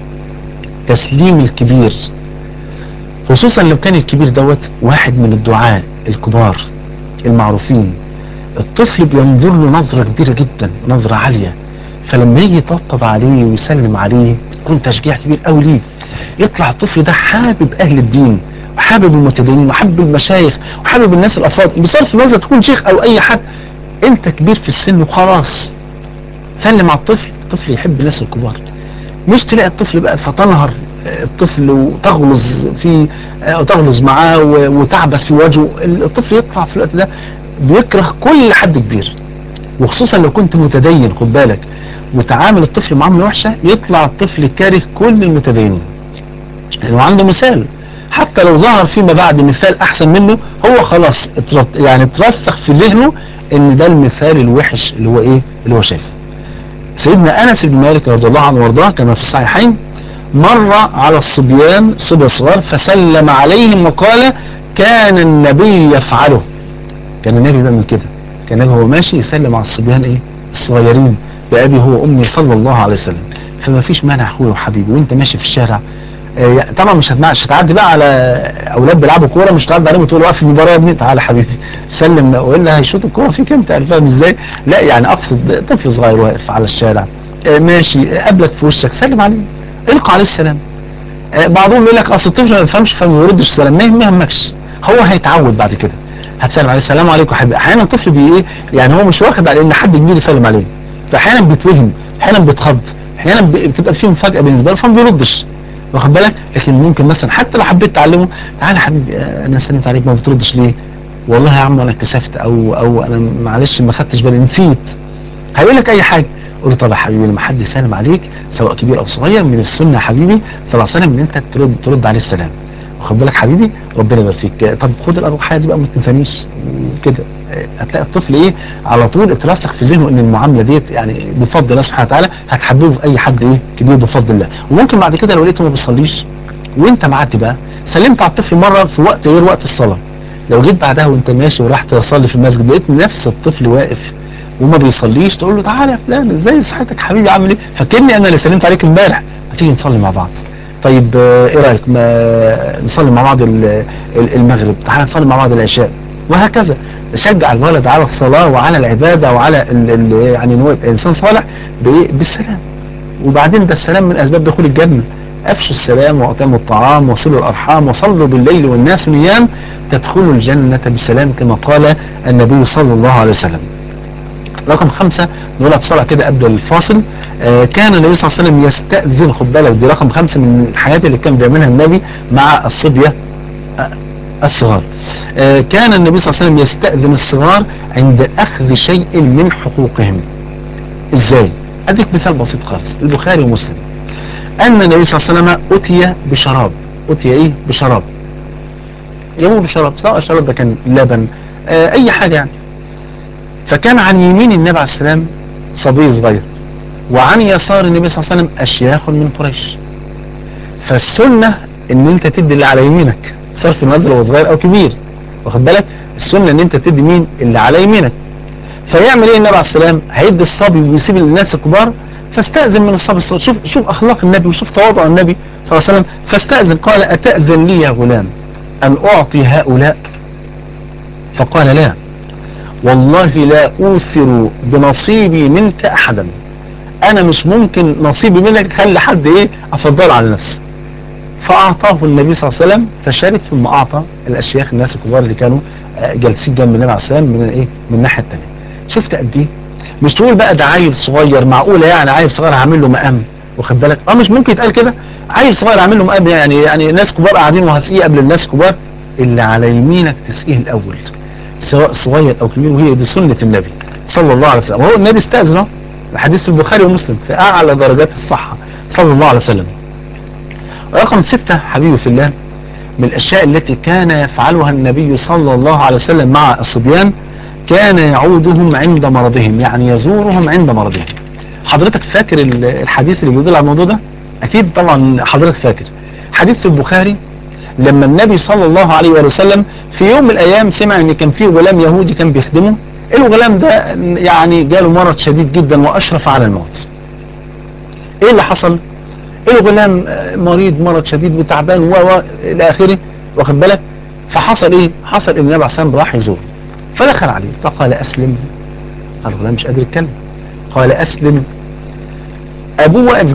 تسليم الكبير خصوصا لو كان الكبير دوت واحد من الدعاء الكبار المعروفين الطفل بينظر له نظرة كبيرة جدا نظرة عالية فلما يجي يطبطب عليه ويسلم عليه يكون تشجيع كبير قوي ليه يطلع الطفل ده حابب اهل الدين وحابب المتدينين وحابب المشايخ وحابب الناس الافاضل بصرف النظر تكون شيخ او اي حد انت كبير في السن وخلاص سلم على الطفل الطفل يحب الناس الكبار مش تلاقي الطفل بقى فتنهر الطفل وتغلظ فيه وتغلظ معاه وتعبس في وجهه الطفل يطلع في الوقت ده بيكره كل حد كبير وخصوصا لو كنت متدين خد بالك وتعامل الطفل معامله وحشه يطلع الطفل كاره كل المتدينين لانه عنده مثال حتى لو ظهر فيما بعد مثال احسن منه هو خلاص يعني اترسخ في ذهنه ان ده المثال الوحش اللي هو ايه اللي هو شايفه سيدنا انس بن مالك رضي الله عنه وارضاه كما في الصحيحين مر على الصبيان صبي صغار فسلم عليهم وقال كان النبي يفعله كان النبي بيعمل كده كان النبي هو ماشي يسلم على الصبيان ايه الصغيرين بأبي هو أمي صلى الله عليه وسلم فما فيش مانع اخويا وحبيبي وانت ماشي في الشارع آه طبعا مش مش هتعدي بقى على اولاد بيلعبوا كوره مش هتعدي عليهم وتقول واقف المباراه يا ابني تعالى حبيبي سلم والا هيشوط الكوره فيك انت فاهم ازاي؟ لا يعني اقصد طفل صغير واقف على الشارع آه ماشي قابلك في وشك سلم عليه القى عليه السلام آه بعضهم يقول لك اصل الطفل ما بيفهمش فما بيردش السلام ما يهمكش هو هيتعود بعد كده هتسلم عليه السلام عليكم حبيبي احيانا الطفل بي ايه يعني هو مش واخد على ان حد كبير يسلم عليه فاحيانا بيتوهم احيانا بيتخض احيانا بتبقى فيه مفاجاه بالنسبه له فما بيردش واخد بالك لكن ممكن مثلا حتى لو حبيت تعلمه تعالى يا حبيبي انا سلمت عليك ما بتردش ليه والله يا عم انا اتكسفت او او انا معلش ما خدتش بالي نسيت هيقول لك اي حاجه قول له طب يا حبيبي لما حد يسلم عليك سواء كبير او صغير من السنه يا حبيبي صلى الله عليه وسلم ان انت ترد ترد عليه السلام واخد بالك حبيبي ربنا يبارك فيك طب خد الارواحيه دي بقى ما تنسانيش وكده هتلاقي الطفل ايه على طول اترسخ في ذهنه ان المعامله ديت يعني بفضل الله سبحانه وتعالى هتحببه في اي حد ايه كبير بفضل الله وممكن بعد كده لو لقيته ما بيصليش وانت معدي بقى سلمت على الطفل مره في وقت غير وقت الصلاه لو جيت بعدها وانت ماشي وراح تصلي في المسجد لقيت نفس الطفل واقف وما بيصليش تقول له تعالى يا فلان ازاي صحتك حبيبي عامل ايه فاكرني انا اللي سلمت عليك امبارح ما تيجي نصلي مع بعض طيب ايه رايك ما نصلي مع بعض المغرب تعالى نصلي مع بعض العشاء وهكذا شجع الولد على الصلاة وعلى العبادة وعلى ال ال يعني ان هو يبقى انسان صالح بالسلام وبعدين ده السلام من اسباب دخول الجنة افشوا السلام واطعموا الطعام وصلوا الارحام وصلوا بالليل والناس نيام تدخلوا الجنة بسلام كما قال النبي صلى الله عليه وسلم رقم خمسة نقولها بسرعة كده قبل الفاصل آه كان النبي صلى الله عليه وسلم يستأذن خد بالك دي رقم خمسة من الحاجات اللي كان بيعملها النبي مع الصبية آه الصغار آه كان النبي صلى الله عليه وسلم يستأذن الصغار عند أخذ شيء من حقوقهم إزاي أديك مثال بسيط خالص البخاري ومسلم أن النبي صلى الله عليه وسلم أتي بشراب أتي إيه بشراب يمر بشراب سواء الشراب ده كان لبن آه أي حاجة يعني فكان عن يمين النبي عليه السلام صبي صغير وعن يسار النبي صلى الله عليه وسلم أشياخ من قريش فالسنة ان انت تدي اللي على يمينك صرف النظر هو صغير او كبير واخد بالك السنة ان انت تدي مين اللي على يمينك فيعمل ايه النبي عليه السلام هيدي الصبي ويسيب الناس الكبار فاستأذن من الصبي الصغير شوف شوف اخلاق النبي وشوف تواضع النبي صلى الله عليه وسلم فاستأذن قال اتأذن لي يا غلام ان اعطي هؤلاء فقال لا والله لا اوثر بنصيبي منك احدا انا مش ممكن نصيبي منك خلي حد ايه افضل على نفسي فاعطاه النبي صلى الله عليه وسلم فشارك ثم اعطى الاشياخ الناس الكبار اللي كانوا جالسين جنب النبي عليه السلام من ايه من الناحيه الثانيه شفت قد ايه مش تقول بقى ده عيل صغير معقوله يعني عيل صغير هعمل له مقام واخد بالك اه مش ممكن يتقال كده عيل صغير هعمل له مقام يعني يعني ناس كبار قاعدين وهسقيه قبل الناس كبار اللي على يمينك تسقيه الاول سواء صغير او كبير وهي دي سنه النبي صلى الله عليه وسلم وهو النبي استاذنه الحديث في البخاري ومسلم في اعلى درجات الصحه صلى الله عليه وسلم رقم ستة حبيبي في الله من الأشياء التي كان يفعلها النبي صلى الله عليه وسلم مع الصبيان كان يعودهم عند مرضهم يعني يزورهم عند مرضهم حضرتك فاكر الحديث اللي بيدل على الموضوع ده أكيد طبعا حضرتك فاكر حديث في البخاري لما النبي صلى الله عليه وسلم في يوم من الأيام سمع ان كان في غلام يهودي كان بيخدمه الغلام ده يعني جاله مرض شديد جدا وأشرف على الموت ايه اللي حصل الغلام مريض مرض شديد وتعبان و الى اخره واخد بالك فحصل ايه حصل ان النبي عليه الصلاه راح يزوره فدخل عليه فقال اسلم الغلام مش قادر يتكلم قال اسلم ابوه واقف جنبه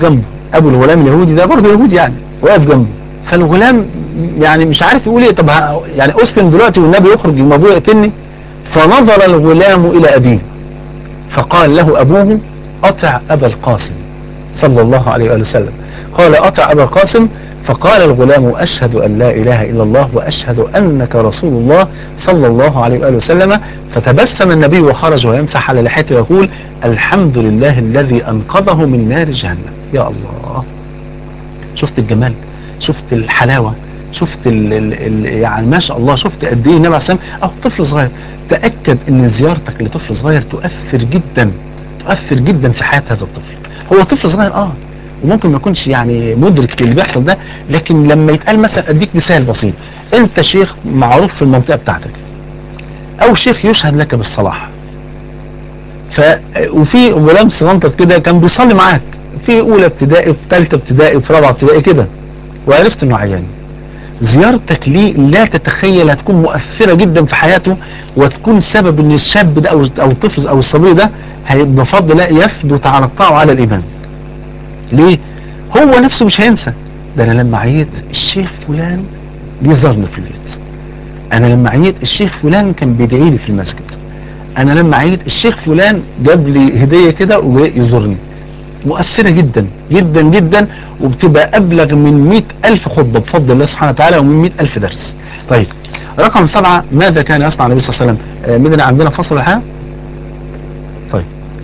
ابو الغلام اليهودي ده برضه يهودي يعني واقف جنبه فالغلام يعني مش عارف يقول ايه طب ه- يعني اسلم دلوقتي والنبي يخرج الموضوع يقتلني فنظر الغلام الى ابيه فقال له ابوه اطع ابا القاسم صلى الله عليه وآله وسلم قال اطع ابا القاسم فقال الغلام اشهد ان لا اله الا الله واشهد انك رسول الله صلى الله عليه وآله وسلم فتبسم النبي وخرج ويمسح على لحيته ويقول الحمد لله الذي انقذه من نار جهنم يا الله شفت الجمال شفت الحلاوة شفت ال ال ال يعني ما شاء الله شفت قد ايه النبي عليه الصلاه والسلام او طفل صغير تاكد ان زيارتك لطفل صغير تؤثر جدا تؤثر جدا في حياه هذا الطفل هو طفل صغير اه وممكن ما يكونش يعني مدرك للي بيحصل ده لكن لما يتقال مثلا اديك مثال بسيط انت شيخ معروف في المنطقه بتاعتك او شيخ يشهد لك بالصلاح ف وفي غلام صغنطط كده كان بيصلي معاك في اولى ابتدائي في ثالثه ابتدائي في رابعه ابتدائي كده وعرفت انه عيان زيارتك ليه لا تتخيل هتكون مؤثرة جدا في حياته وتكون سبب ان الشاب ده او او الطفل او الصبي ده هيبقى بفضل الله يثبت على الطاعة وعلى الايمان ليه هو نفسه مش هينسى ده انا لما عيت الشيخ فلان جه زارني في البيت انا لما عيت الشيخ فلان كان بيدعي لي في المسجد انا لما عيت الشيخ فلان جاب لي هدية كده وجاي يزورني مؤثرة جدا جدا جدا وبتبقى أبلغ من مئة ألف خطبة بفضل الله سبحانه وتعالى ومن مئة ألف درس طيب رقم سبعة ماذا كان يصنع النبي صلى الله عليه وسلم آه، مين اللي عندنا فصل الحياة طيب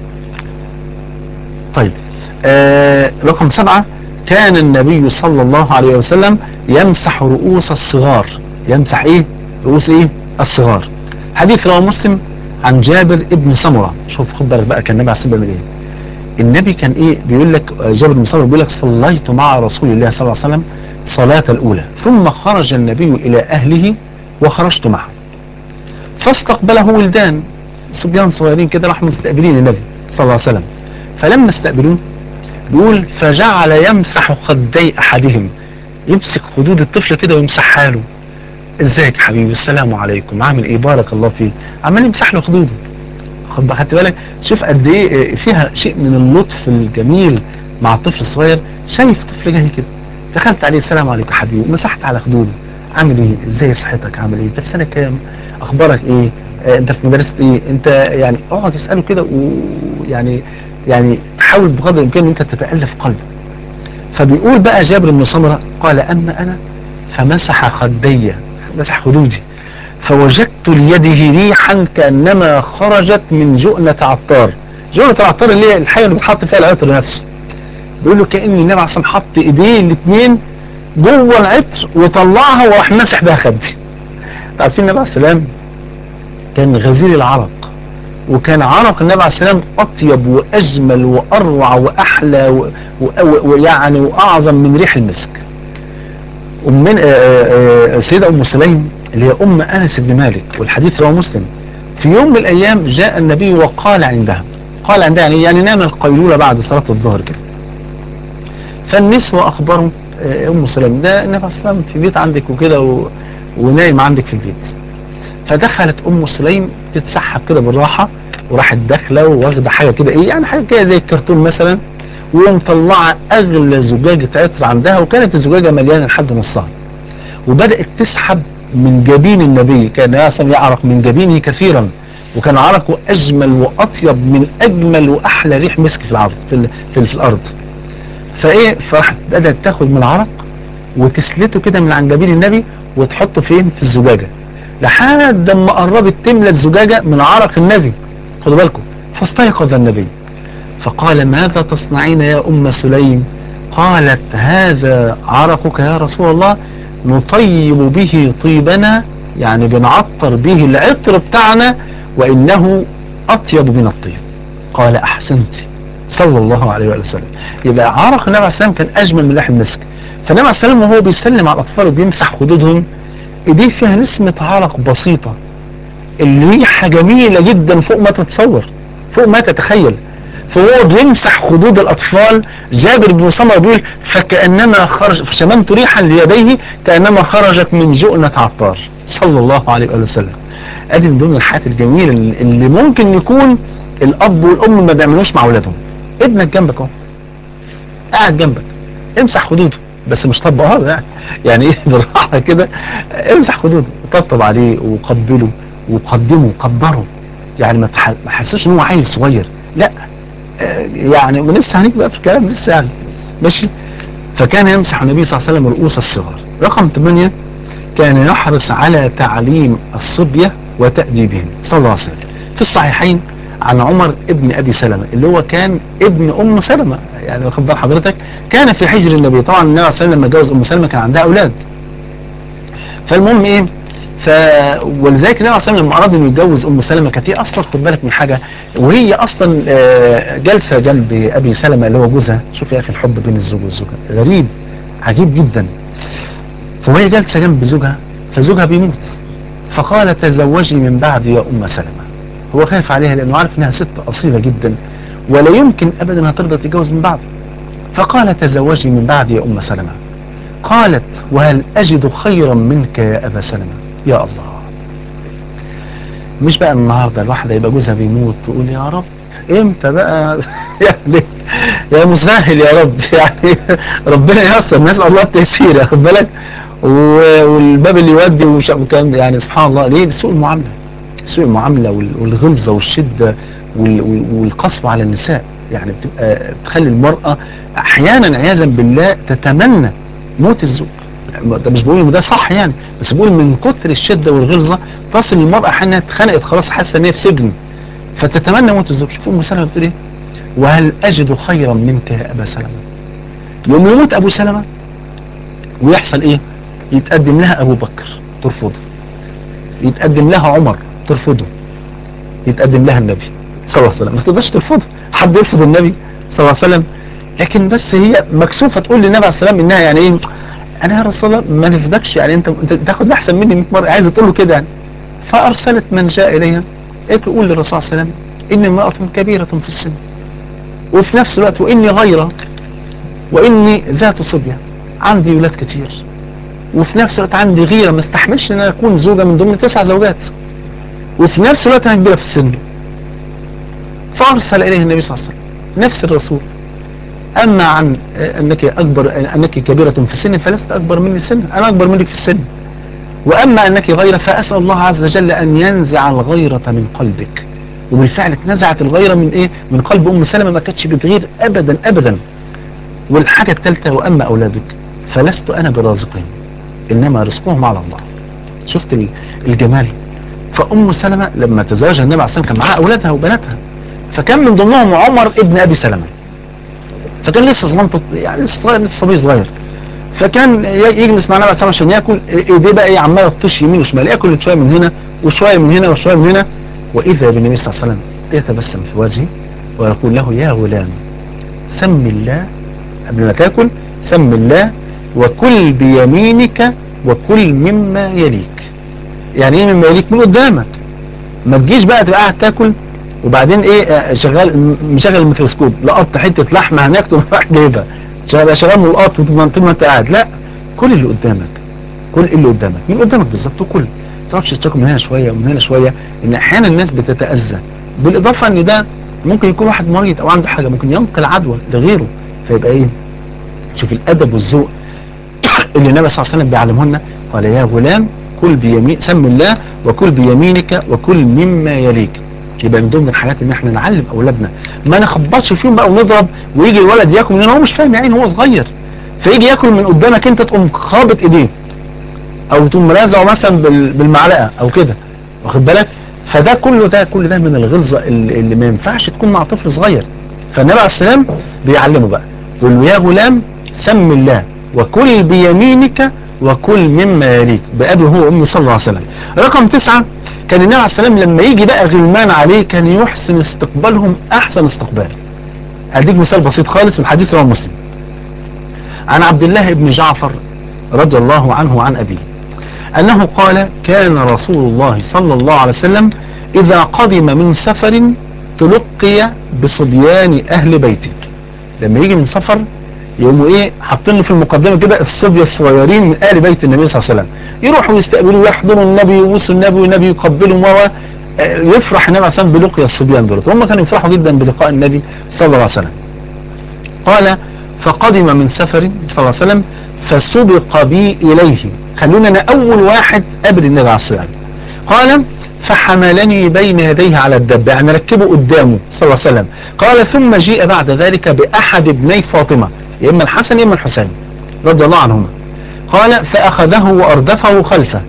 طيب آه رقم سبعة كان النبي صلى الله عليه وسلم يمسح رؤوس الصغار يمسح ايه رؤوس ايه الصغار حديث رواه مسلم عن جابر ابن سمرة شوف خد بالك بقى كان النبي عليه الصلاة والسلام بيعمل ايه النبي كان ايه بيقول لك جابر بن سمرة بيقول لك صليت مع رسول الله صلى الله عليه وسلم صلاة الأولى ثم خرج النبي إلى أهله وخرجت معه فاستقبله ولدان صبيان صغيرين كده راحوا مستقبلين النبي صلى الله عليه وسلم فلما استقبلوه بيقول فجعل يمسح خدي أحدهم يمسك خدود الطفل كده ويمسحها له ازيك يا حبيبي السلام عليكم عامل ايه بارك الله فيك عمال يمسح له خدوده خد بقى- خدت بالك شوف قد ايه فيها شيء من اللطف الجميل مع الطفل الصغير شايف طفل جاي كده دخلت عليه السلام عليكم يا حبيبي مسحت على خدوده عامل ايه ازاي صحتك عامل ايه انت في سنه كام اخبارك ايه آه، انت في مدرسه ايه انت يعني اقعد اساله كده ويعني يعني حاول بقدر الامكان ان انت تتالف قلبه فبيقول بقى جابر بن سمره قال اما انا فمسح خدي مسح خدودي فوجدت ليده ريحا كانما خرجت من جؤنة عطار جؤنة العطار اللي هي الحاجه اللي بتحط فيها العطر نفسه بيقول له كان النبي عليه الصلاه والسلام حط ايديه الاثنين جوه العطر وطلعها وراح مسح بها خدي عارفين النبي عليه السلام كان غزير العرق وكان عرق النبي عليه السلام اطيب واجمل واروع واحلى و- و- و- ويعني واعظم من ريح المسك ومن آه، آه، آه، السيده ام سليم اللي هي ام انس بن مالك والحديث رواه مسلم في يوم من الايام جاء النبي وقال عندها قال عندها يعني يعني نام القيلوله بعد صلاه الظهر كده فالنسوة اخبروا آه، ام سليم ده النبي عليه الصلاه والسلام في بيت عندك وكده و... ونايم عندك في البيت فدخلت ام سليم تتسحب كده بالراحه وراحت داخله واخده حاجه كده ايه يعني حاجه كده زي الكرتون مثلا ومطلعه اغلى زجاجه عطر عندها وكانت الزجاجه مليانه لحد نصها وبدات تسحب من جبين النبي كان ياسم يعرق من جبينه كثيرا وكان عرقه اجمل واطيب من اجمل واحلى ريح مسك في العرض في, ال- في, ال- في الارض فايه فراحت بدات تاخد من العرق وتسلته كده من عن جبين النبي وتحطه فين في الزجاجه لحد ما قربت تملى الزجاجه من عرق النبي خدوا بالكم فاستيقظ النبي فقال ماذا تصنعين يا ام سليم قالت هذا عرقك يا رسول الله نطيب به طيبنا يعني بنعطر به العطر بتاعنا وانه اطيب من الطيب قال احسنت صلى الله عليه وآله وسلم يبقى عرق النبي عليه السلام كان اجمل من لحم المسك فالنبي عليه السلام وهو بيسلم على الاطفال وبيمسح خدودهم ايديه فيها نسمة عرق بسيطة الريحة جميلة جدا فوق ما تتصور فوق ما تتخيل فهو بيمسح خدود الاطفال جابر بن سمره بيقول فكانما خرج فشممت ريحا ليديه كانما خرجت من جؤنة عطار صلى الله عليه وآله وسلم ادي من ضمن الحاجات الجميله اللي ممكن يكون الاب والام ما بيعملوش مع اولادهم ابنك جنبك اهو قاعد جنبك امسح خدوده بس مش طبقها له يعني يعني ايه بالراحه كده امسح خدوده طبطب عليه وقبله وقدمه وقدره يعني ما تح- ما تحسسش ان هو عيل صغير لا آه، يعني ولسه هنيجي بقى في الكلام لسه يعني ماشي فكان يمسح النبي صلى الله عليه وسلم رؤوس الصغار رقم 8 كان يحرص على تعليم الصبية وتأديبهم صلى الله عليه وسلم في الصحيحين عن عمر ابن ابي سلمة اللي هو كان ابن ام سلمة يعني واخد بال حضرتك كان في حجر النبي طبعا النبي صلى الله عليه وسلم لما جوز ام سلمة كان عندها اولاد فالمهم ايه ف ولذلك النبي صلى الله عليه وسلم لما اراد انه يتجوز ام سلمة كانت هي اصلا خد بالك من حاجه وهي اصلا آه، جالسه جنب ابي سلمة اللي هو جوزها شوف يا اخي الحب بين الزوج والزوجه غريب عجيب جدا فوهي جالسه جنب زوجها فزوجها بيموت فقال تزوجي من بعدي يا ام سلمة هو خايف عليها لانه عارف انها ست اصيله جدا ولا يمكن ابدا هترضى تتجوز من بعده فقال تزوجي من بعدي يا ام سلمة قالت وهل اجد خيرا منك يا ابا سلمة يا الله مش بقى النهارده الواحده يبقى جوزها بيموت تقول يا رب امتى بقى يعني يا مسهل يا رب يعني ربنا ييسر نسال الله التيسير ياخد بالك و- والباب اللي يودي وش- وكان يعني سبحان الله ليه سوء المعامله سوء المعامله وال- والغلظه والشده وال- وال- والقسوه على النساء يعني بتبقى بتخلي المراه احيانا عياذا بالله تتمنى موت الزوج ده مش بقول ان ده صح يعني بس بقول من كتر الشده والغلظه تصل المراه احيانا اتخنقت خلاص حاسه ان هي في سجن فتتمنى موت الزوج شوف ام سلمه بتقول ايه وهل اجد خيرا منك يا ابا سلمه يوم يموت ابو سلمه ويحصل ايه يتقدم لها ابو بكر ترفضه يتقدم لها عمر ترفضه يتقدم لها النبي صلى الله عليه وسلم ما تقدرش ترفضه حد يرفض النبي صلى الله عليه وسلم لكن بس هي مكسوفه تقول للنبي عليه السلام انها يعني ايه انا يا رسول الله ما نسبكش يعني انت انت تاخد احسن مني 100 مره عايزه تقول له كده يعني فارسلت من جاء اليها قالت له قول للرسول صلى الله عليه وسلم اني امراه كبيره في السن وفي نفس الوقت واني غيره واني ذات صبيه عندي ولاد كتير وفي نفس الوقت عندي غيره ما استحملش ان انا اكون زوجه من ضمن تسع زوجات وفي نفس الوقت انا كبيره في السن فارسل اليه النبي صلى الله عليه وسلم نفس الرسول اما عن آه، انك اكبر آه، انك كبيره في السن فلست اكبر مني سنا انا اكبر منك في السن واما انك غيره فاسال الله عز وجل ان ينزع الغيره من قلبك وبالفعل اتنزعت الغيره من ايه من قلب ام سلمه ما كانتش بتغير ابدا ابدا والحاجه الثالثه واما اولادك فلست انا برازقهم انما رزقهم على الله شفت ال- الجمال فام سلمه لما تزوجها النبي عليه الصلاه والسلام كان معاها اولادها وبناتها فكان من ضمنهم عمر ابن ابي سلمه فكان لسه صغنطط يعني لسه صغير لسه صبي صغير فكان ي- يجلس مع النبي عليه الصلاه والسلام عشان ياكل ايديه بقى ايه عماله تطش يمين وشمال ياكل شويه من هنا وشويه من هنا وشويه من هنا واذا بالنبي صلى الله عليه وسلم يتبسم في وجهه ويقول له يا غلام سم الله قبل ما تاكل سم الله وكل بيمينك وكل مما يليك يعني ايه مما يليك من قدامك ما تجيش بقى تبقى قاعد تاكل وبعدين ايه آه، شغال م- مشغل الميكروسكوب لقطت حته لحمه هناك تقوم رايح جايبها شغال شغال ملقط طول ما طول ما انت قاعد لا كل اللي قدامك كل اللي قدامك من قدامك بالظبط وكل ما تقعدش تاكل من هنا شويه ومن هنا شويه ان احيانا الناس بتتاذى بالاضافه ان ده ممكن يكون واحد مريض او عنده حاجه ممكن ينقل عدوى لغيره فيبقى ايه شوف الادب والذوق اللي النبي صلى الله عليه وسلم بيعلمهن قال يا غلام كل بيمين سم الله وكل بيمينك وكل مما يليك يبقى من ضمن الحاجات ان احنا نعلم اولادنا ما نخبطش فيهم بقى ونضرب ويجي الولد ياكل من هنا هو مش فاهم يا عيني هو صغير فيجي ياكل من قدامك انت تقوم خابط ايديه او تقوم رازعه مثلا بال- بالمعلقه او كده واخد بالك فده كله ده كل ده من الغلظه اللي, اللي ما ينفعش تكون مع طفل صغير فالنبي عليه السلام بيعلمه بقى يقول له يا غلام سم الله وكل بيمينك وكل مما يليك بأبي هو أمي صلى الله عليه وسلم رقم تسعة كان النبي عليه السلام لما يجي بقى غلمان عليه كان يحسن استقبالهم أحسن استقبال أديك مثال بسيط خالص من حديث رواه مسلم عن عبد الله بن جعفر رضي الله عنه وعن أبيه أنه قال كان رسول الله صلى الله عليه وسلم إذا قدم من سفر تلقي بصبيان أهل بيته لما يجي من سفر يقوموا ايه حاطين له في المقدمه كده الصبيه الصغيرين من ال بيت النبي صلى الله عليه وسلم يروحوا يستقبلوا يحضنوا النبي ويبوسوا النبي والنبي يقبلهم و آه، يفرح النبي عليه الصلاه والسلام بلقيا الصبيان دول هم كانوا يفرحوا جدا بلقاء النبي صلى الله عليه وسلم قال فقدم من سفر صلى الله عليه وسلم فسبق بي إليه خلونا أنا أول واحد قبل النبي عليه الصلاة والسلام قال فحملني بين يديه على الدب يعني ركبه قدامه صلى الله عليه وسلم قال ثم جيء بعد ذلك بأحد ابني فاطمة يا إما الحسن يا إما الحسين رضي الله عنهما قال فأخذه وأردفه خلفه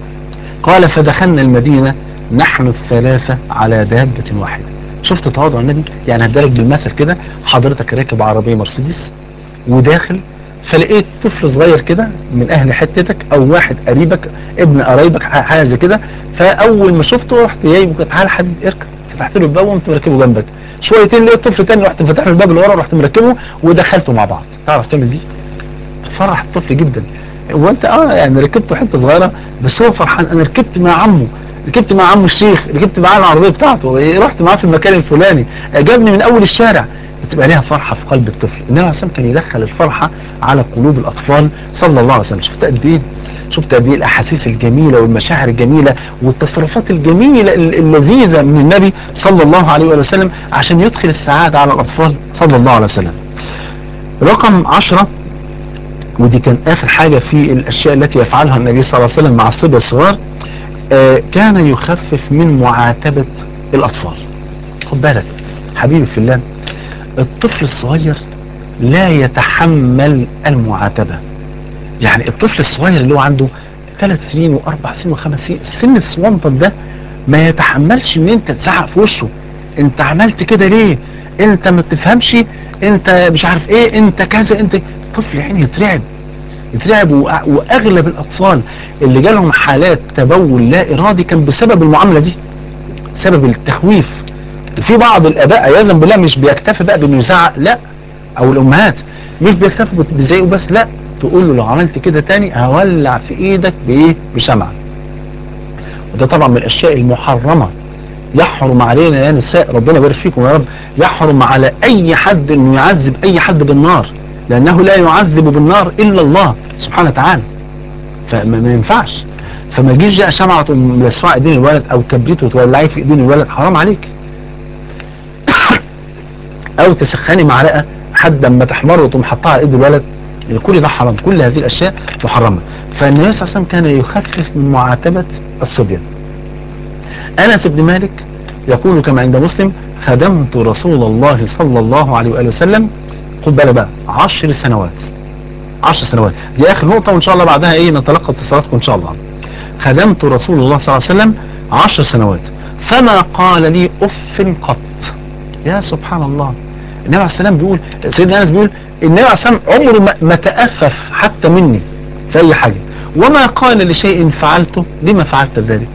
قال فدخلنا المدينة نحن الثلاثة على دابة واحدة شفت تواضع النبي يعني هدالك بالمثل كده حضرتك راكب عربية مرسيدس وداخل فلقيت طفل صغير كده من اهل حتتك او واحد قريبك ابن قرايبك حاجه زي كده فاول ما شفته رحت جايبه كده تعالى حبيبي اركب فتحت له الباب وقمت مركبه جنبك شويتين لقيت طفل تاني رحت فتح له الباب اللي ورا رحت مركبه ودخلته مع بعض تعرف تعمل دي فرح الطفل جدا وانت اه يعني ركبته حته صغيره بس هو فرحان انا ركبت مع عمه ركبت مع عمه الشيخ ركبت معاه العربيه بتاعته رحت معاه في المكان الفلاني جابني من اول الشارع بتبقى ليها فرحة في قلب الطفل النبي عليه الصلاة كان يدخل الفرحة على قلوب الأطفال صلى الله عليه وسلم شفت قد إيه شفت قد إيه الأحاسيس الجميلة والمشاعر الجميلة والتصرفات الجميلة اللذيذة من النبي صلى الله عليه وسلم عشان يدخل السعادة على الأطفال صلى الله عليه وسلم رقم عشرة ودي كان آخر حاجة في الأشياء التي يفعلها النبي صلى الله عليه وسلم مع الصبي الصغار آه كان يخفف من معاتبة الأطفال خد بالك حبيبي في الله الطفل الصغير لا يتحمل المعاتبة يعني الطفل الصغير اللي هو عنده ثلاث سنين واربع سنين وخمس سنين السن الصغنطط ده ما يتحملش ان انت تزعق في وشه انت عملت كده ليه انت ما تفهمش انت مش عارف ايه انت كذا انت طفل يعني يترعب يترعب واغلب الاطفال اللي جالهم حالات تبول لا ارادي كان بسبب المعاملة دي بسبب التخويف وفي بعض الاباء عياذا بالله مش بيكتفي بقى بانه يزعق لا او الامهات مش بيكتفوا بزعقه بس لا تقول له لو عملت كده تاني هولع في ايدك بايه بشمعة وده طبعا من الاشياء المحرمة يحرم علينا يا نساء ربنا يبارك فيكم يا رب يحرم على اي حد انه يعذب اي حد بالنار لانه لا يعذب بالنار الا الله سبحانه وتعالى فما ينفعش فما تجيش جاء شمعة ملسوعة ايدين الولد او كبريت وتولعيه في ايدين الولد حرام عليك او تسخني معلقه حد اما تحمر وتقوم حطها على ايد الولد كل ده حرام كل هذه الاشياء محرمه فالنبي صلى الله عليه وسلم كان يخفف من معاتبه الصبيان انس بن مالك يقول كما عند مسلم خدمت رسول الله صلى الله عليه واله وسلم خد بالك بقى 10 سنوات 10 سنوات دي اخر نقطه وان شاء الله بعدها ايه نتلقى اتصالاتكم ان شاء الله خدمت رسول الله صلى الله عليه وسلم 10 سنوات فما قال لي اف قط يا سبحان الله النبي عليه السلام بيقول سيدنا انس بيقول النبي عليه السلام عمره ما, ما تأفف حتى مني في اي حاجة وما قال لشيء فعلته لما فعلت ذلك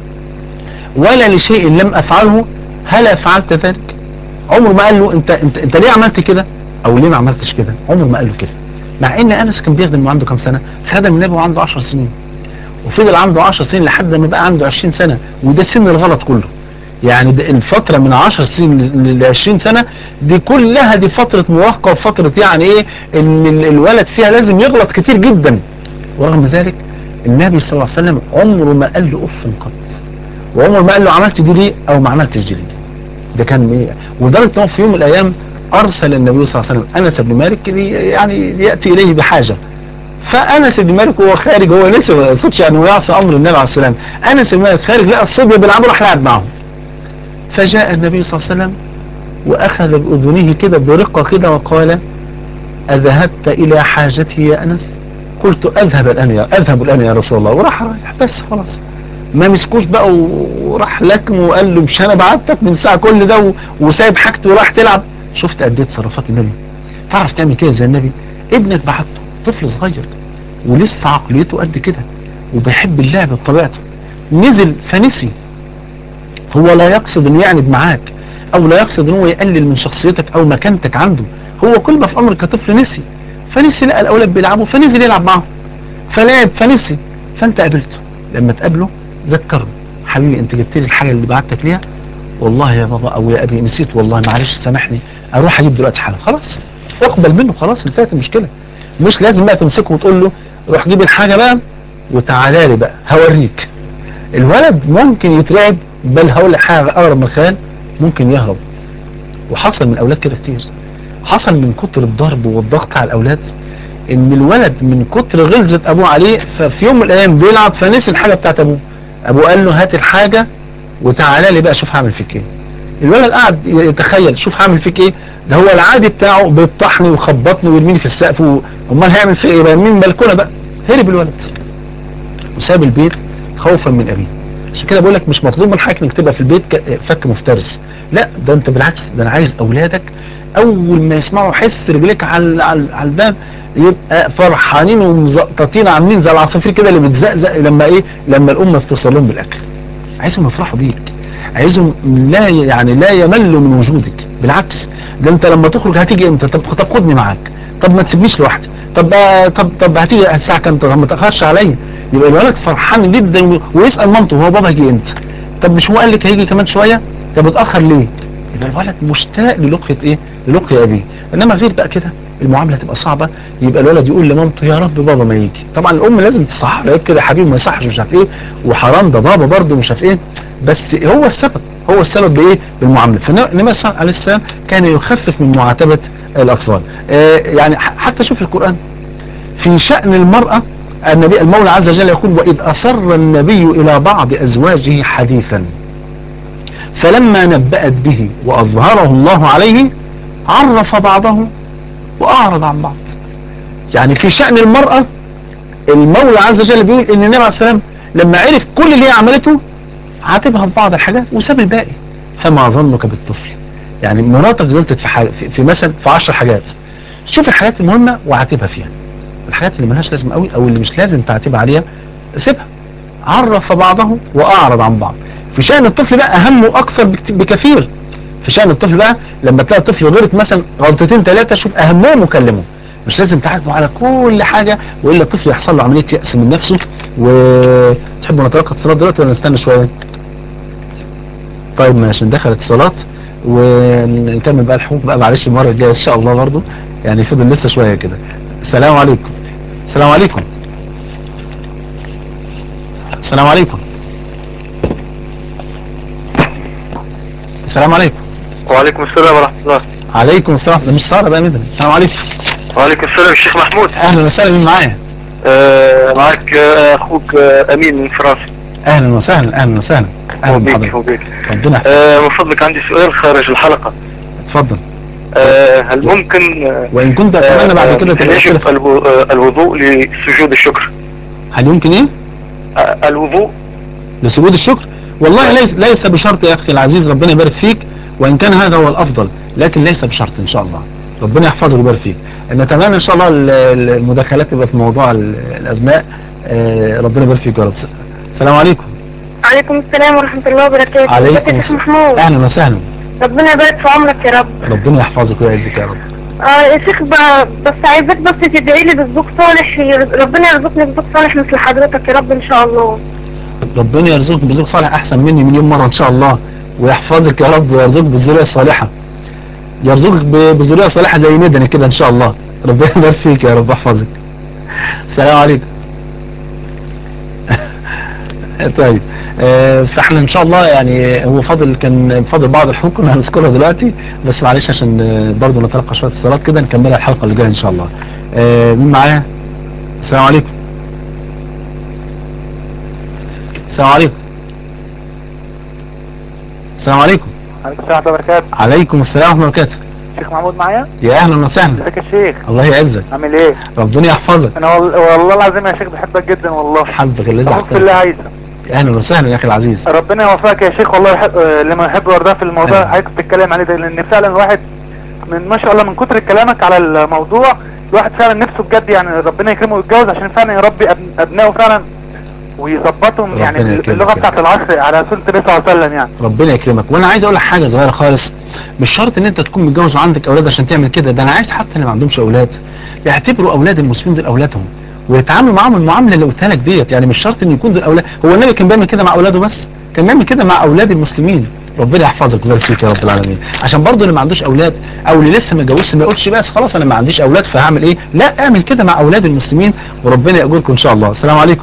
ولا لشيء لم افعله هلا فعلت ذلك عمره ما قال له انت انت, انت ليه عملت كده او ليه ما عملتش كده عمره ما قال له كده مع ان انس كان بيخدم وعنده كام سنة خدم النبي وعنده 10 سنين وفضل عنده 10 سنين لحد ما بقى عنده 20 سنة وده سن الغلط كله يعني الفترة من 10 سنين ل 20 سنة دي كلها دي فترة مراهقة وفترة يعني ايه ان الولد فيها لازم يغلط كتير جدا ورغم ذلك النبي صلى الله عليه وسلم عمره ما قال له اف قط وعمره ما قال له عملت دي ليه او ما عملتش دي ليه ده كان ايه ولدرجه ان في يوم من الايام ارسل النبي صلى الله عليه وسلم انس بن مالك يعني ياتي اليه بحاجه فانس بن مالك وهو خارج هو لسه ما قصدش يعني هو يعصي امر النبي عليه السلام انس بن مالك خارج لقى الصبي بيلعبوا راح لعب معاهم فجاء النبي صلى الله عليه وسلم واخذ باذنه كده برقه كده وقال اذهبت الى حاجتي يا انس قلت اذهب الان يا اذهب الان يا رسول الله وراح رايح بس خلاص ما مسكوش بقى وراح لكم وقال له مش انا بعتك من ساعه كل ده وسايب حاجته وراح تلعب شفت قد ايه تصرفات النبي تعرف تعمل كده زي النبي ابنك بعته طفل صغير ولسه عقليته قد كده وبيحب اللعب بطبيعته نزل فنسي هو لا يقصد انه يعند معاك او لا يقصد انه يقلل من شخصيتك او مكانتك عنده هو كل ما في امر كطفل نسي فنسي لقى الاولاد بيلعبوا فنزل يلعب معاهم فلعب فنسي فانت قابلته لما تقابله ذكره حبيبي انت جبت لي الحاجه اللي بعتك ليها والله يا بابا او يا ابي نسيت والله معلش سامحني اروح اجيب دلوقتي حاجه خلاص اقبل منه خلاص انتهت المشكله مش لازم بقى تمسكه وتقول له روح جيب الحاجه بقى وتعالى لي بقى هوريك الولد ممكن يترعب بل هقول لك حاجه اقرب من الخيال ممكن يهرب وحصل من اولاد كده كتير حصل من كتر الضرب والضغط على الاولاد ان الولد من كتر غلظة ابوه عليه ففي يوم من الايام بيلعب فنسي الحاجة بتاعت ابوه ابوه قال له هات الحاجة وتعالى لي بقى شوف هعمل فيك ايه الولد قاعد يتخيل شوف هعمل فيك ايه ده هو العادي بتاعه بيطحني ويخبطني ويرميني في السقف و- امال هيعمل فيا ايه بقى من البلكونه بقى هرب الولد وساب البيت خوفا من ابيه عشان كده بقول لك مش مطلوب من حضرتك انك تبقى في البيت ك- فك مفترس لا ده انت بالعكس ده انا عايز اولادك اول ما يسمعوا حس رجليك على على, على الباب يبقى فرحانين ومزقططين عاملين زي العصافير كده اللي بتزقزق لما ايه لما الام بتصل لهم بالاكل عايزهم يفرحوا بيك عايزهم لا يعني لا يملوا من وجودك بالعكس ده انت لما تخرج هتيجي امتى طب طب خدني معاك طب ما تسيبنيش لوحدي طب آه، طب طب هتيجي الساعه كام طب ما تاخرش عليا يبقى الولد فرحان جدا و- ويسال مامته هو بابا هيجي امتى طب مش هو قال لك هيجي كمان شويه طب اتاخر ليه يبقى الولد مشتاق للقيه ايه للقيه ابيه انما غير بقى كده المعامله تبقى صعبه يبقى الولد يقول لمامته يا رب بابا ما يجي طبعا الام لازم تصحح له كده يا حبيبي ما يصحش مش عارف ايه وحرام ده بابا برضه مش عارف ايه بس هو السبب هو السبب بايه بالمعامله فالنبي صلى الله عليه وسلم كان يخفف من معاتبه الاطفال آه يعني ح- حتى شوف القران في شأن المرأة النبي المولى عز وجل يقول وإذ أصر النبي إلى بعض أزواجه حديثا فلما نبأت به وأظهره الله عليه عرف بعضه وأعرض عن بعض يعني في شأن المرأة المولى عز وجل بيقول إن النبي عليه السلام لما عرف كل اللي هي عملته عاتبها في بعض الحاجات وساب الباقي فما ظنك بالطفل يعني مراتك غلطت في حاجة في, في مثلا في 10 حاجات شوف الحاجات المهمة وعاتبها فيها الحاجات اللي ملهاش لازمه قوي او اللي مش لازم تعتب عليها سيبها عرف بعضه واعرض عن بعض في شأن الطفل بقى اهم واكثر بكت- بكثير في شأن الطفل بقى لما تلاقي الطفل غلط مثلا غلطتين ثلاثه شوف اهمهم وكلمه مش لازم تعاتبه على كل حاجه والا الطفل يحصل له عمليه يأس من نفسه وتحبوا نتلقى اتصالات دلوقتي ولا نستنى شويه طيب ماشي ندخل اتصالات ونكمل بقى الحقوق بقى معلش المره الجايه ان شاء الله برضه يعني فضل لسه شويه كده السلام عليكم السلام عليكم السلام عليكم السلام عليكم وعليكم السلام ورحمة الله عليكم السلام ده مش سارة بقى مدن السلام عليكم وعليكم السلام الشيخ محمود اهلا وسهلا مين معايا آه معك آه اخوك آه امين من فرنسا اهلا وسهلا اهلا وسهلا اهلا وبيك بحضرتك وبيك ربنا يحفظك. آه من فضلك عندي سؤال خارج الحلقة اتفضل آه هل ممكن آه وان كنت اتمنى بعد كده هل تبقى يجب أسئلة- الو- آه، الوضوء لسجود الشكر هل يمكن ايه آه الوضوء لسجود الشكر والله ليس ليس بشرط يا اخي العزيز ربنا يبارك فيك وان كان هذا هو الافضل لكن ليس بشرط ان شاء الله ربنا يحفظك ويبارك فيك نتمنى ان شاء الله ال- ال- المداخلات تبقى في موضوع ال- الابناء آه، ربنا يبارك فيك يا رب السلام عليكم عليكم السلام ورحمة الله وبركاته عليكم ازيك يا شيخ السلام. محمود اهلا وسهلا ربنا يبارك في عمرك يا رب ربنا يحفظك ويعزك يا رب اه يا شيخ ب- بس عايزاك بس تدعي لي بزوج صالح ير- ربنا يرزقني بزوج صالح مثل حضرتك يا رب ان شاء الله ربنا يرزقك بزوج صالح احسن مني مليون مره ان شاء الله ويحفظك يا رب ويرزقك بالذريه الصالحه يرزقك ب- بذريه صالحه زي مدني كده ان شاء الله ربنا يبارك فيك يا رب يحفظك السلام عليكم طيب آه، فاحنا ان شاء الله يعني هو فاضل كان فاضل بعض الحقوق كنا هنذكرها دلوقتي بس معلش عشان آه، برضه نتلقى شويه اتصالات كده نكملها الحلقه اللي جايه ان شاء الله آه، مين معايا السلام عليكم السلام عليكم السلام عليكم عليكم السلام ورحمة الله وبركاته عليكم السلام ورحمه الله وبركاته شيخ محمود معايا يا اهلا وسهلا ازيك يا شيخ الله يعزك عامل ايه ربنا يحفظك انا وال... والله العظيم يا شيخ بحبك جدا والله حبك اللي اخوك في الله هيثم اهلا وسهلا يا اخي العزيز ربنا يوفقك يا شيخ والله يحب... آه، لما يحب ويرضى في الموضوع آمين. حضرتك بتتكلم عليه ده لان فعلا الواحد من ما شاء الله من كتر كلامك على الموضوع الواحد فعلا نفسه بجد يعني ربنا يكرمه ويتجوز عشان فعلا يربي أبن... ابنائه فعلا ويظبطهم ربنا يعني يكرمك اللغه يا بتاعت العصر على سنه النبي صلى الله عليه وسلم يعني ربنا يكرمك وانا عايز اقول لك حاجه صغيره خالص مش شرط ان انت تكون متجوز وعندك اولاد عشان تعمل كده ده انا عايز حتى اللي ما عندهمش اولاد يعتبروا اولاد المسلمين دول اولادهم ويتعاملوا معاهم المعامله اللي قلتها لك ديت يعني مش شرط ان يكون دول اولاد هو النبي كان بيعمل كده مع اولاده بس كان بيعمل كده مع اولاد المسلمين ربنا يحفظك ويبارك فيك يا رب العالمين عشان برضه اللي ما عندوش اولاد او اللي لسه ما اتجوزش ما يقولش بس خلاص انا ما عنديش اولاد فهعمل ايه لا اعمل كده مع اولاد المسلمين وربنا ياجركم ان شاء الله السلام عليكم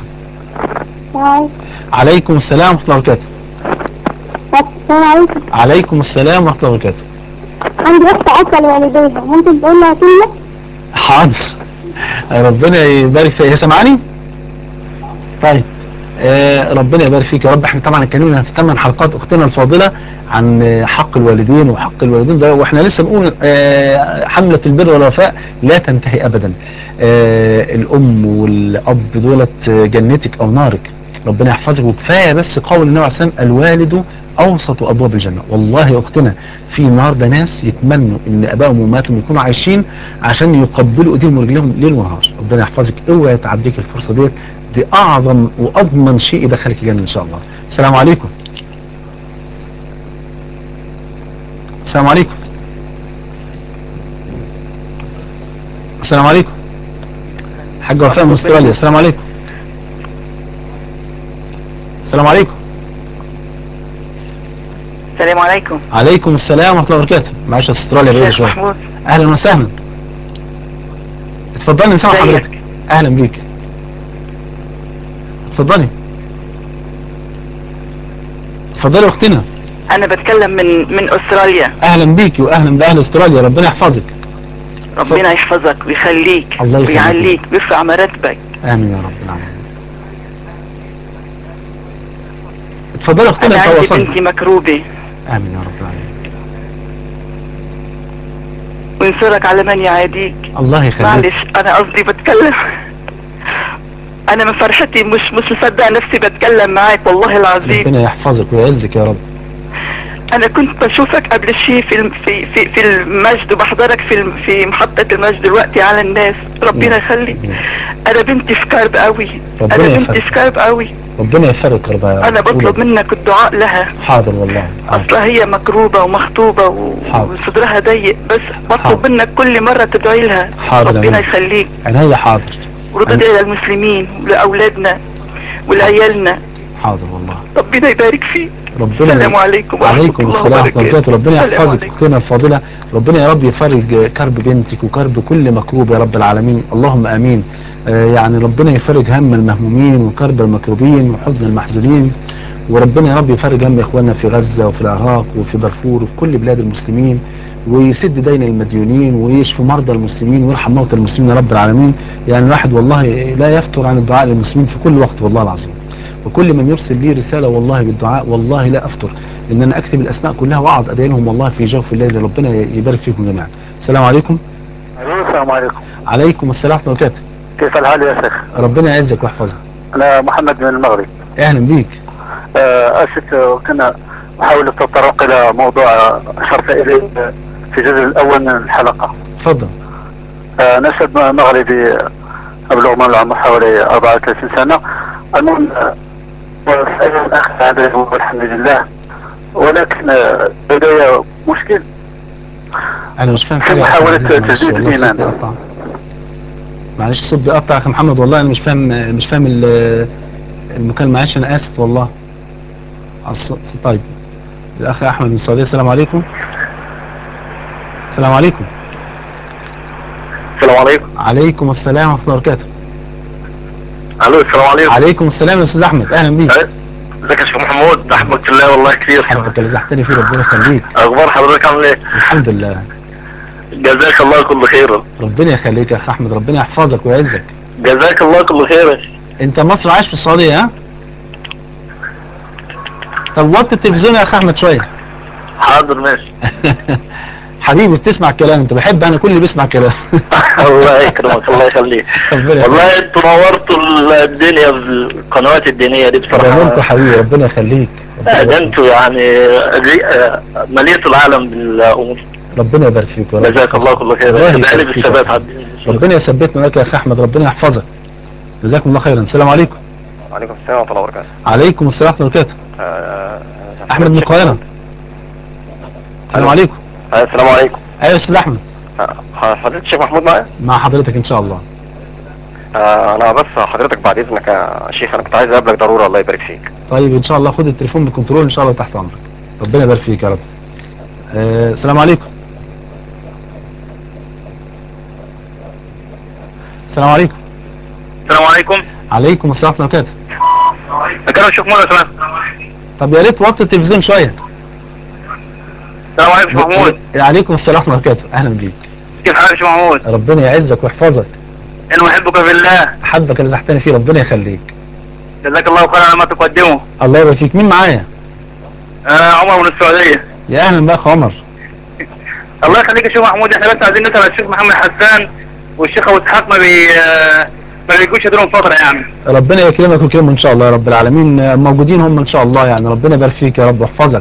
عليكم السلام ورحمه الله وبركاته السلام عليكم عليكم السلام ورحمه الله وبركاته عندي اخت عاقه لوالديها ممكن تقول لها كلمه حاضر ربنا يبارك فيك هي سامعاني طيب آه ربنا يبارك فيك يا رب احنا طبعا اتكلمنا في ثمان حلقات اختنا الفاضله عن آه، حق الوالدين وحق الوالدين ده واحنا لسه بنقول آه حمله البر والوفاء لا تنتهي ابدا آه الام والاب دولت آه، جنتك او نارك ربنا يحفظك وكفايه بس قول النبي عليه الصلاه والسلام الوالد اوسط ابواب الجنه والله يا اختنا في النهارده ناس يتمنوا ان ابائهم وامهاتهم يكونوا عايشين عشان يقبلوا ايديهم ورجليهم ليل ونهار ربنا يحفظك اوعى تعديك الفرصه ديت دي اعظم واضمن شيء يدخلك الجنه ان شاء الله السلام عليكم السلام عليكم السلام عليكم حاج وفاء من استراليا السلام عليكم السلام عليكم السلام عليكم عليكم السلام ورحمه الله وبركاته معلش استراليا بعيده شيخ شويه محمود اهلا وسهلا اتفضلي نسمع ازيك؟ حضرتك اهلا بيك اتفضلي اتفضلي يا اختنا انا بتكلم من من استراليا اهلا بيكي واهلا باهل استراليا ربنا يحفظك ربنا يحفظك ويخليك الله يخليك. ويعليك ويرفع مرتبك امين يا رب العالمين اتفضلي يا اختنا انا عندي تواصلي بنتي مكروبة امين يا رب العالمين وينصرك على من يعاديك الله يخليك معلش انا قصدي بتكلم انا من فرحتي مش مش مصدق نفسي بتكلم معاك والله العظيم ربنا يحفظك ويعزك يا رب انا كنت بشوفك قبل شيء في الم- في في في المجد وبحضرك في الم- في محطة المجد دلوقتي على الناس ربنا يخليك انا بنتي في كرب قوي ربنا انا بنتي يخليك. في كرب قوي ربنا يفرج كربها يا رب انا بطلب قولي. منك الدعاء لها حاضر والله حاضر. اصلا هي مكروبة ومخطوبة و- حاضر. وصدرها ضيق بس حاضر. بطلب منك كل مرة تدعي لها حاضر يا ربنا ماما. يخليك عينيا حاضر وردي للمسلمين ولأولادنا ولعيالنا حاضر والله ربنا يبارك فيك ربنا السلام عليكم ورحمة عليكم الله السلام ورحمة الله وبركاته. وبركاته ربنا السلام يحفظك عليكم. اختنا الفاضلة ربنا يا رب يفرج كرب بنتك وكرب كل مكروب يا رب العالمين اللهم امين آه يعني ربنا يفرج هم المهمومين وكرب المكروبين وحزن المحزونين وربنا يا رب يفرج هم اخواننا في غزة وفي العراق وفي دارفور وفي كل بلاد المسلمين ويسد دين المديونين ويشفي مرضى المسلمين ويرحم موتى المسلمين يا رب العالمين يعني الواحد والله لا يفتر عن الدعاء للمسلمين في كل وقت والله العظيم وكل من يرسل لي رسالة والله بالدعاء والله لا أفتر إن أنا أكتب الأسماء كلها وأقعد أدعي لهم والله في جوف الليل ربنا يبارك فيكم جميعا السلام عليكم السلام عليكم عليكم السلام ورحمة الله وبركاته كيف الحال يا شيخ ربنا يعزك ويحفظك انا محمد من المغرب أهلا بيك آه، اسف آه، كنا نحاول التطرق الى موضوع آه، اشرت اليه آه، في الجزء الاول من الحلقه اتفضل آه، نشأت مغربي آه، ابلغ من العمر حوالي 34 سنه المهم آه، وسأل الاخ هذا هو الحمد لله ولكن آه، لدي مشكل أنا مش فاهم في حاجة يا أخي محاولة عزيز، معلش، تجديد والله الصوت الإيمان. بيقطع. معلش الصوت بيقطع يا أخي محمد والله أنا مش فاهم مش فاهم ال- المكالمة معلش أنا آسف والله على الصوت طيب الأخ أحمد من السعودية السلام عليكم السلام عليكم السلام عليكم عليكم السلام ورحمة الله وبركاته الو السلام عليكم عليكم السلام يا استاذ احمد اهلا بيك ازيك يا شيخ محمود احبك الله والله كثير حبك اللي زحتني فيه ربنا يخليك اخبار حضرتك عامل ايه الحمد لله جزاك الله كل خير ربنا يخليك يا اخ احمد ربنا يحفظك ويعزك جزاك الله كل خير انت مصر عايش في السعوديه ها طب وطي التلفزيون يا اخ احمد شويه حاضر ماشي حبيبي بتسمع الكلام انت بحب انا كل اللي بيسمع كلام الله يكرمك الله يخليك ربنا يخليك والله انتوا نورتوا الدنيا بالقنوات الدينية دي ده انت بصراحة حبيبي ربنا يخليك آه، ده انتوا يعني آه، مليتوا العالم بالامور ربنا يبارك فيك يا رب جزاك الله كل خير الله ادعي لي يبارك فيك يا بالثبات أخي. عبد ربنا يثبتنا لك يا اخ احمد ربنا يحفظك جزاكم الله خيرا السلام عليكم وعليكم السلام ورحمة الله وبركاته عليكم السلام ورحمه الله وبركاته آه، احمد من القاهره السلام عليكم آه، السلام عليكم ايوه يا استاذ احمد آه، حضرتك الشيخ محمود معايا مع حضرتك ان شاء الله آه، انا بس حضرتك بعد اذنك يا شيخ انا كنت عايز اقابلك ضرورة الله يبارك فيك طيب ان شاء الله خد التليفون بالكنترول ان شاء الله تحت امرك ربنا يبارك فيك يا رب آه السلام عليكم السلام عليكم السلام عليكم عليكم السلام ورحمه الله وبركاته اكلم الشيخ محمود يا سلام طب يا ريت وطي التلفزيون شويه السلام عليكم يا شيخ محمود عليكم السلام ورحمه الله وبركاته اهلا بيك كيف حالك يا محمود؟ ربنا يعزك ويحفظك انا احبك في الله حبك اللي زحتني فيه ربنا يخليك جزاك الله خير على ما تقدمه الله يبارك فيك مين معايا انا عمر من السعوديه يا اهلا بقى يا عمر الله يخليك يا شيخ محمود احنا بس عايزين نسال الشيخ محمد حسان والشيخ ابو اسحاق ما بي ما بيجوش يديرهم فتره يعني ربنا يكرمك ويكرمه ان شاء الله يا رب العالمين آه، موجودين هم ان شاء الله يعني ربنا يبارك فيك يا رب ويحفظك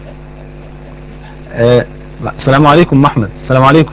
آه، لا، السلام عليكم احمد السلام عليكم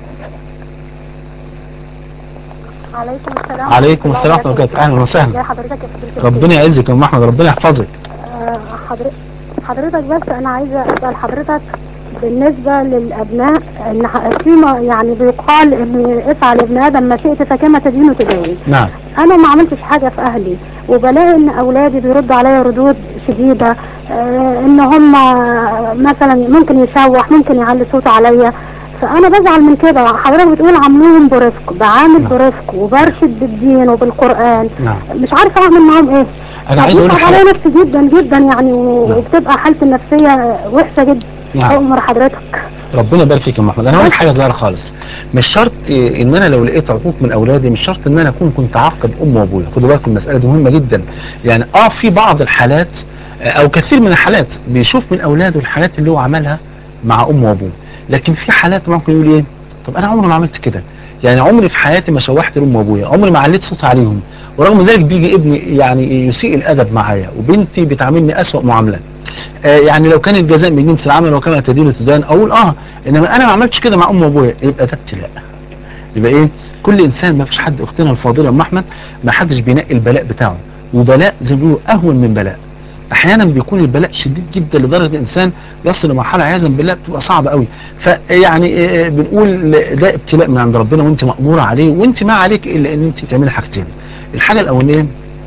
عليكم السلام عليكم السلام ورحمه الله وبركاته اهلا ازي وسهلا حضرتك يا فضيلة ربنا يعزك يا ام احمد ربنا يحفظك آه، حضر- حضرتك بس انا عايزه اسال حضرتك بالنسبه للابناء ان ح- في ما- يعني بيقال ان اسعى لابن ادم ما شئت فكما تدين تدين نعم انا ما عملتش حاجه في اهلي وبلاقي ان اولادي بيردوا عليا ردود شديده آه، ان هم مثلا ممكن يشوح ممكن يعلي صوته عليا فانا بزعل من كده حضرتك بتقول عاملوهم برفق بعامل نعم. برفق وبرشد بالدين وبالقران نعم مش عارفه اعمل معاهم ايه انا عايز اقول لك بيصعب عليا حاجه نفسي جدا جدا يعني و- نعم. وبتبقى حالتي النفسيه وحشه جدا نعم امر حضرتك ربنا يبارك فيك يا ام احمد انا هقول لك حاجه صغيره خالص مش شرط إيه، ان انا لو لقيت عقوق من اولادي مش شرط ان انا اكون كنت عاقب ام وابويا خدوا بالكم المساله دي مهمه جدا يعني اه في بعض الحالات آه، او كثير من الحالات بيشوف من اولاده الحالات اللي هو عملها مع ام وابوه لكن في حالات ممكن يقول ايه طب انا عمري ما عملت كده يعني عمري في حياتي ما شوحت ام وابويا عمري ما عليت صوت عليهم ورغم ذلك بيجي ابني يعني يسيء الادب معايا وبنتي بتعاملني اسوأ معامله آه، يعني لو كان الجزاء من جنس العمل وكما تدين تدان اقول اه انما انا ما عملتش كده مع ام وابويا يبقى ده ابتلاء يبقى ايه كل انسان ما فيش حد اختنا الفاضله يا ام احمد ما حدش بينقي البلاء بتاعه وبلاء زي ما بيقولوا اهون من بلاء احيانا بيكون البلاء شديد جدا لدرجه الانسان يصل لمرحله عياذا بالله بتبقى صعبه قوي فيعني آه، بنقول ده ابتلاء من عند ربنا وانت ماموره عليه وانت ما عليك الا ان انت تعملي حاجتين الحاجه الاولانيه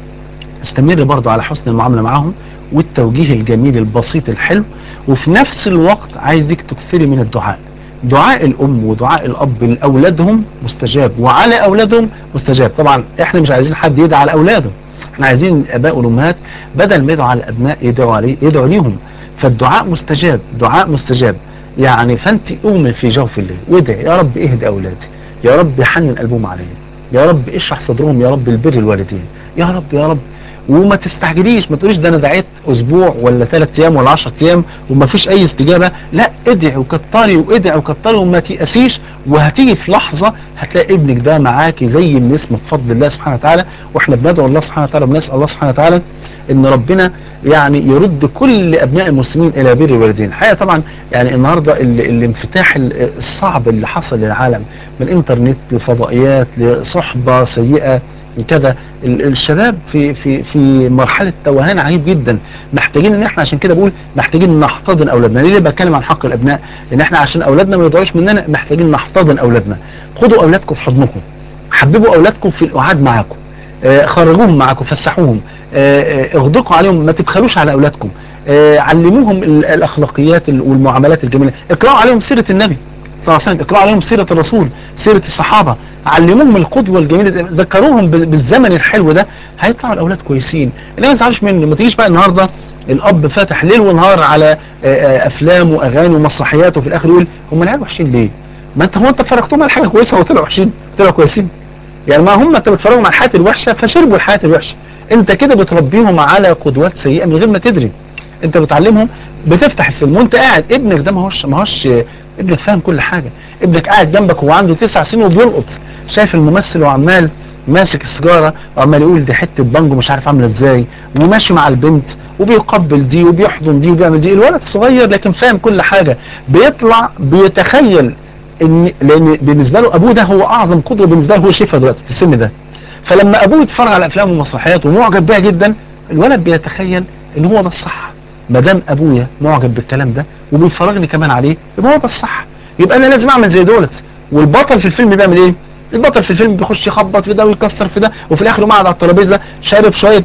استمر برضه على حسن المعامله معاهم والتوجيه الجميل البسيط الحلو وفي نفس الوقت عايزك تكثري من الدعاء دعاء الام ودعاء الاب لاولادهم مستجاب وعلى اولادهم مستجاب طبعا احنا مش عايزين حد يدعي على اولاده احنا عايزين الاباء والامهات بدل ما يدعوا على الابناء يدعوا عليه يدعوا ليهم فالدعاء مستجاب دعاء مستجاب يعني فانت قومي في جوف الليل وادعي يا رب اهدي اولادي يا رب حنن قلبهم عليا يا رب اشرح صدرهم يا رب البر الوالدين يا رب يا رب وما تستعجليش ما تقوليش ده انا دعيت اسبوع ولا ثلاث ايام ولا 10 ايام وما فيش اي استجابه لا ادعي وكتري وادعي وكتري وما تيأسيش وهتيجي في لحظه هتلاقي ابنك ده معاكي زي النسمه بفضل الله سبحانه وتعالى واحنا بندعو الله سبحانه وتعالى بنسال الله سبحانه وتعالى ان ربنا يعني يرد كل ابناء المسلمين الى بر الوالدين الحقيقه طبعا يعني النهارده ال- الانفتاح ال- الصعب اللي حصل للعالم من انترنت لفضائيات لصحبه سيئه كده ال- الشباب في في في مرحله توهان عجيب جدا محتاجين ان احنا عشان كده بقول محتاجين نحتضن اولادنا ليه بتكلم عن حق الابناء لان احنا عشان اولادنا ما يضيعوش مننا محتاجين نحتضن اولادنا خدوا اولادكم في حضنكم حببوا اولادكم في القعاد معاكم آه، خرجوهم معاكم فسحوهم آه، آه، اغدقوا عليهم ما تبخلوش على اولادكم آه، علموهم ال- الاخلاقيات ال- والمعاملات الجميله اقراوا عليهم سيره النبي صلى الله عليه وسلم اقراوا عليهم سيره الرسول سيره الصحابه علموهم القدوه الجميله دي. ذكروهم ب- بالزمن الحلو ده هيطلعوا الاولاد كويسين اللي ما تزعلش مني ما تجيش بقى النهارده الاب فاتح ليل ونهار على آه، آه، افلام واغاني ومسرحيات وفي الاخر يقول هم العيال وحشين ليه؟ ما انت هو انت فرجتهم على حاجه كويسه وطلعوا وحشين طلعوا كويسين يعني ما هم انت بتفرجهم على الحياه الوحشه فشربوا الحياه الوحشه انت كده بتربيهم على قدوات سيئه من غير ما تدري انت بتعلمهم بتفتح الفيلم وانت قاعد ابنك ده ما هوش ما هوش ابنك فاهم كل حاجه ابنك قاعد جنبك وهو عنده تسع سنين وبيلقط شايف الممثل وعمال ماسك السيجاره وعمال يقول دي حته بانجو مش عارف عامله ازاي وماشي مع البنت وبيقبل دي وبيحضن دي وبيعمل دي الولد صغير لكن فاهم كل حاجه بيطلع بيتخيل ان لان بالنسبه له ابوه ده هو اعظم قدوه بالنسبه له هو شايفها دلوقتي في السن ده فلما ابوه يتفرج على افلام ومسرحيات ومعجب بيها جدا الولد بيتخيل ان هو ده الصح ما دام ابويا معجب بالكلام ده وبيفرجني كمان عليه يبقى هو ده الصح يبقى انا لازم اعمل زي دولت والبطل في الفيلم بيعمل ايه البطل في الفيلم بيخش يخبط في ده ويكسر في ده وفي الاخر يقوم قاعد على الترابيزه شارب شويه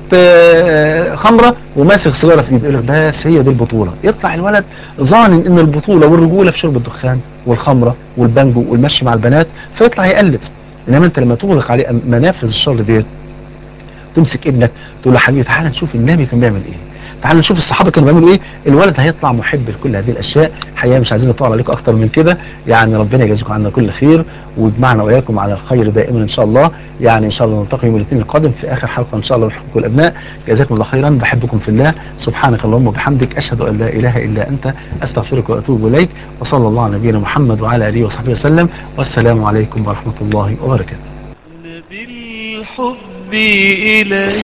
آه، خمره وماسك سيجاره في ايده يقول لك بس هي دي البطوله يطلع الولد ظانن ان البطوله والرجوله في شرب الدخان والخمره والبانجو والمشي مع البنات فيطلع يقلد انما انت لما تغلق عليه منافذ الشر ديت تمسك ابنك تقول له حبيبي تعالى نشوف النبي كان بيعمل ايه تعالى نشوف الصحابه كانوا بيعملوا ايه الولد هيطلع محب لكل هذه الاشياء حقيقه مش عايزين نطول عليكم اكتر من كده يعني ربنا يجازيكم عنا كل خير ويجمعنا واياكم على الخير دائما ان شاء الله يعني ان شاء الله نلتقي يوم الاثنين القادم في اخر حلقه ان شاء الله نحبكم الابناء جزاكم الله خيرا بحبكم في الله سبحانك اللهم وبحمدك اشهد ان لا اله الا انت استغفرك واتوب اليك وصلى الله على نبينا محمد وعلى اله وصحبه وسلم والسلام عليكم ورحمه الله وبركاته بالحب إليك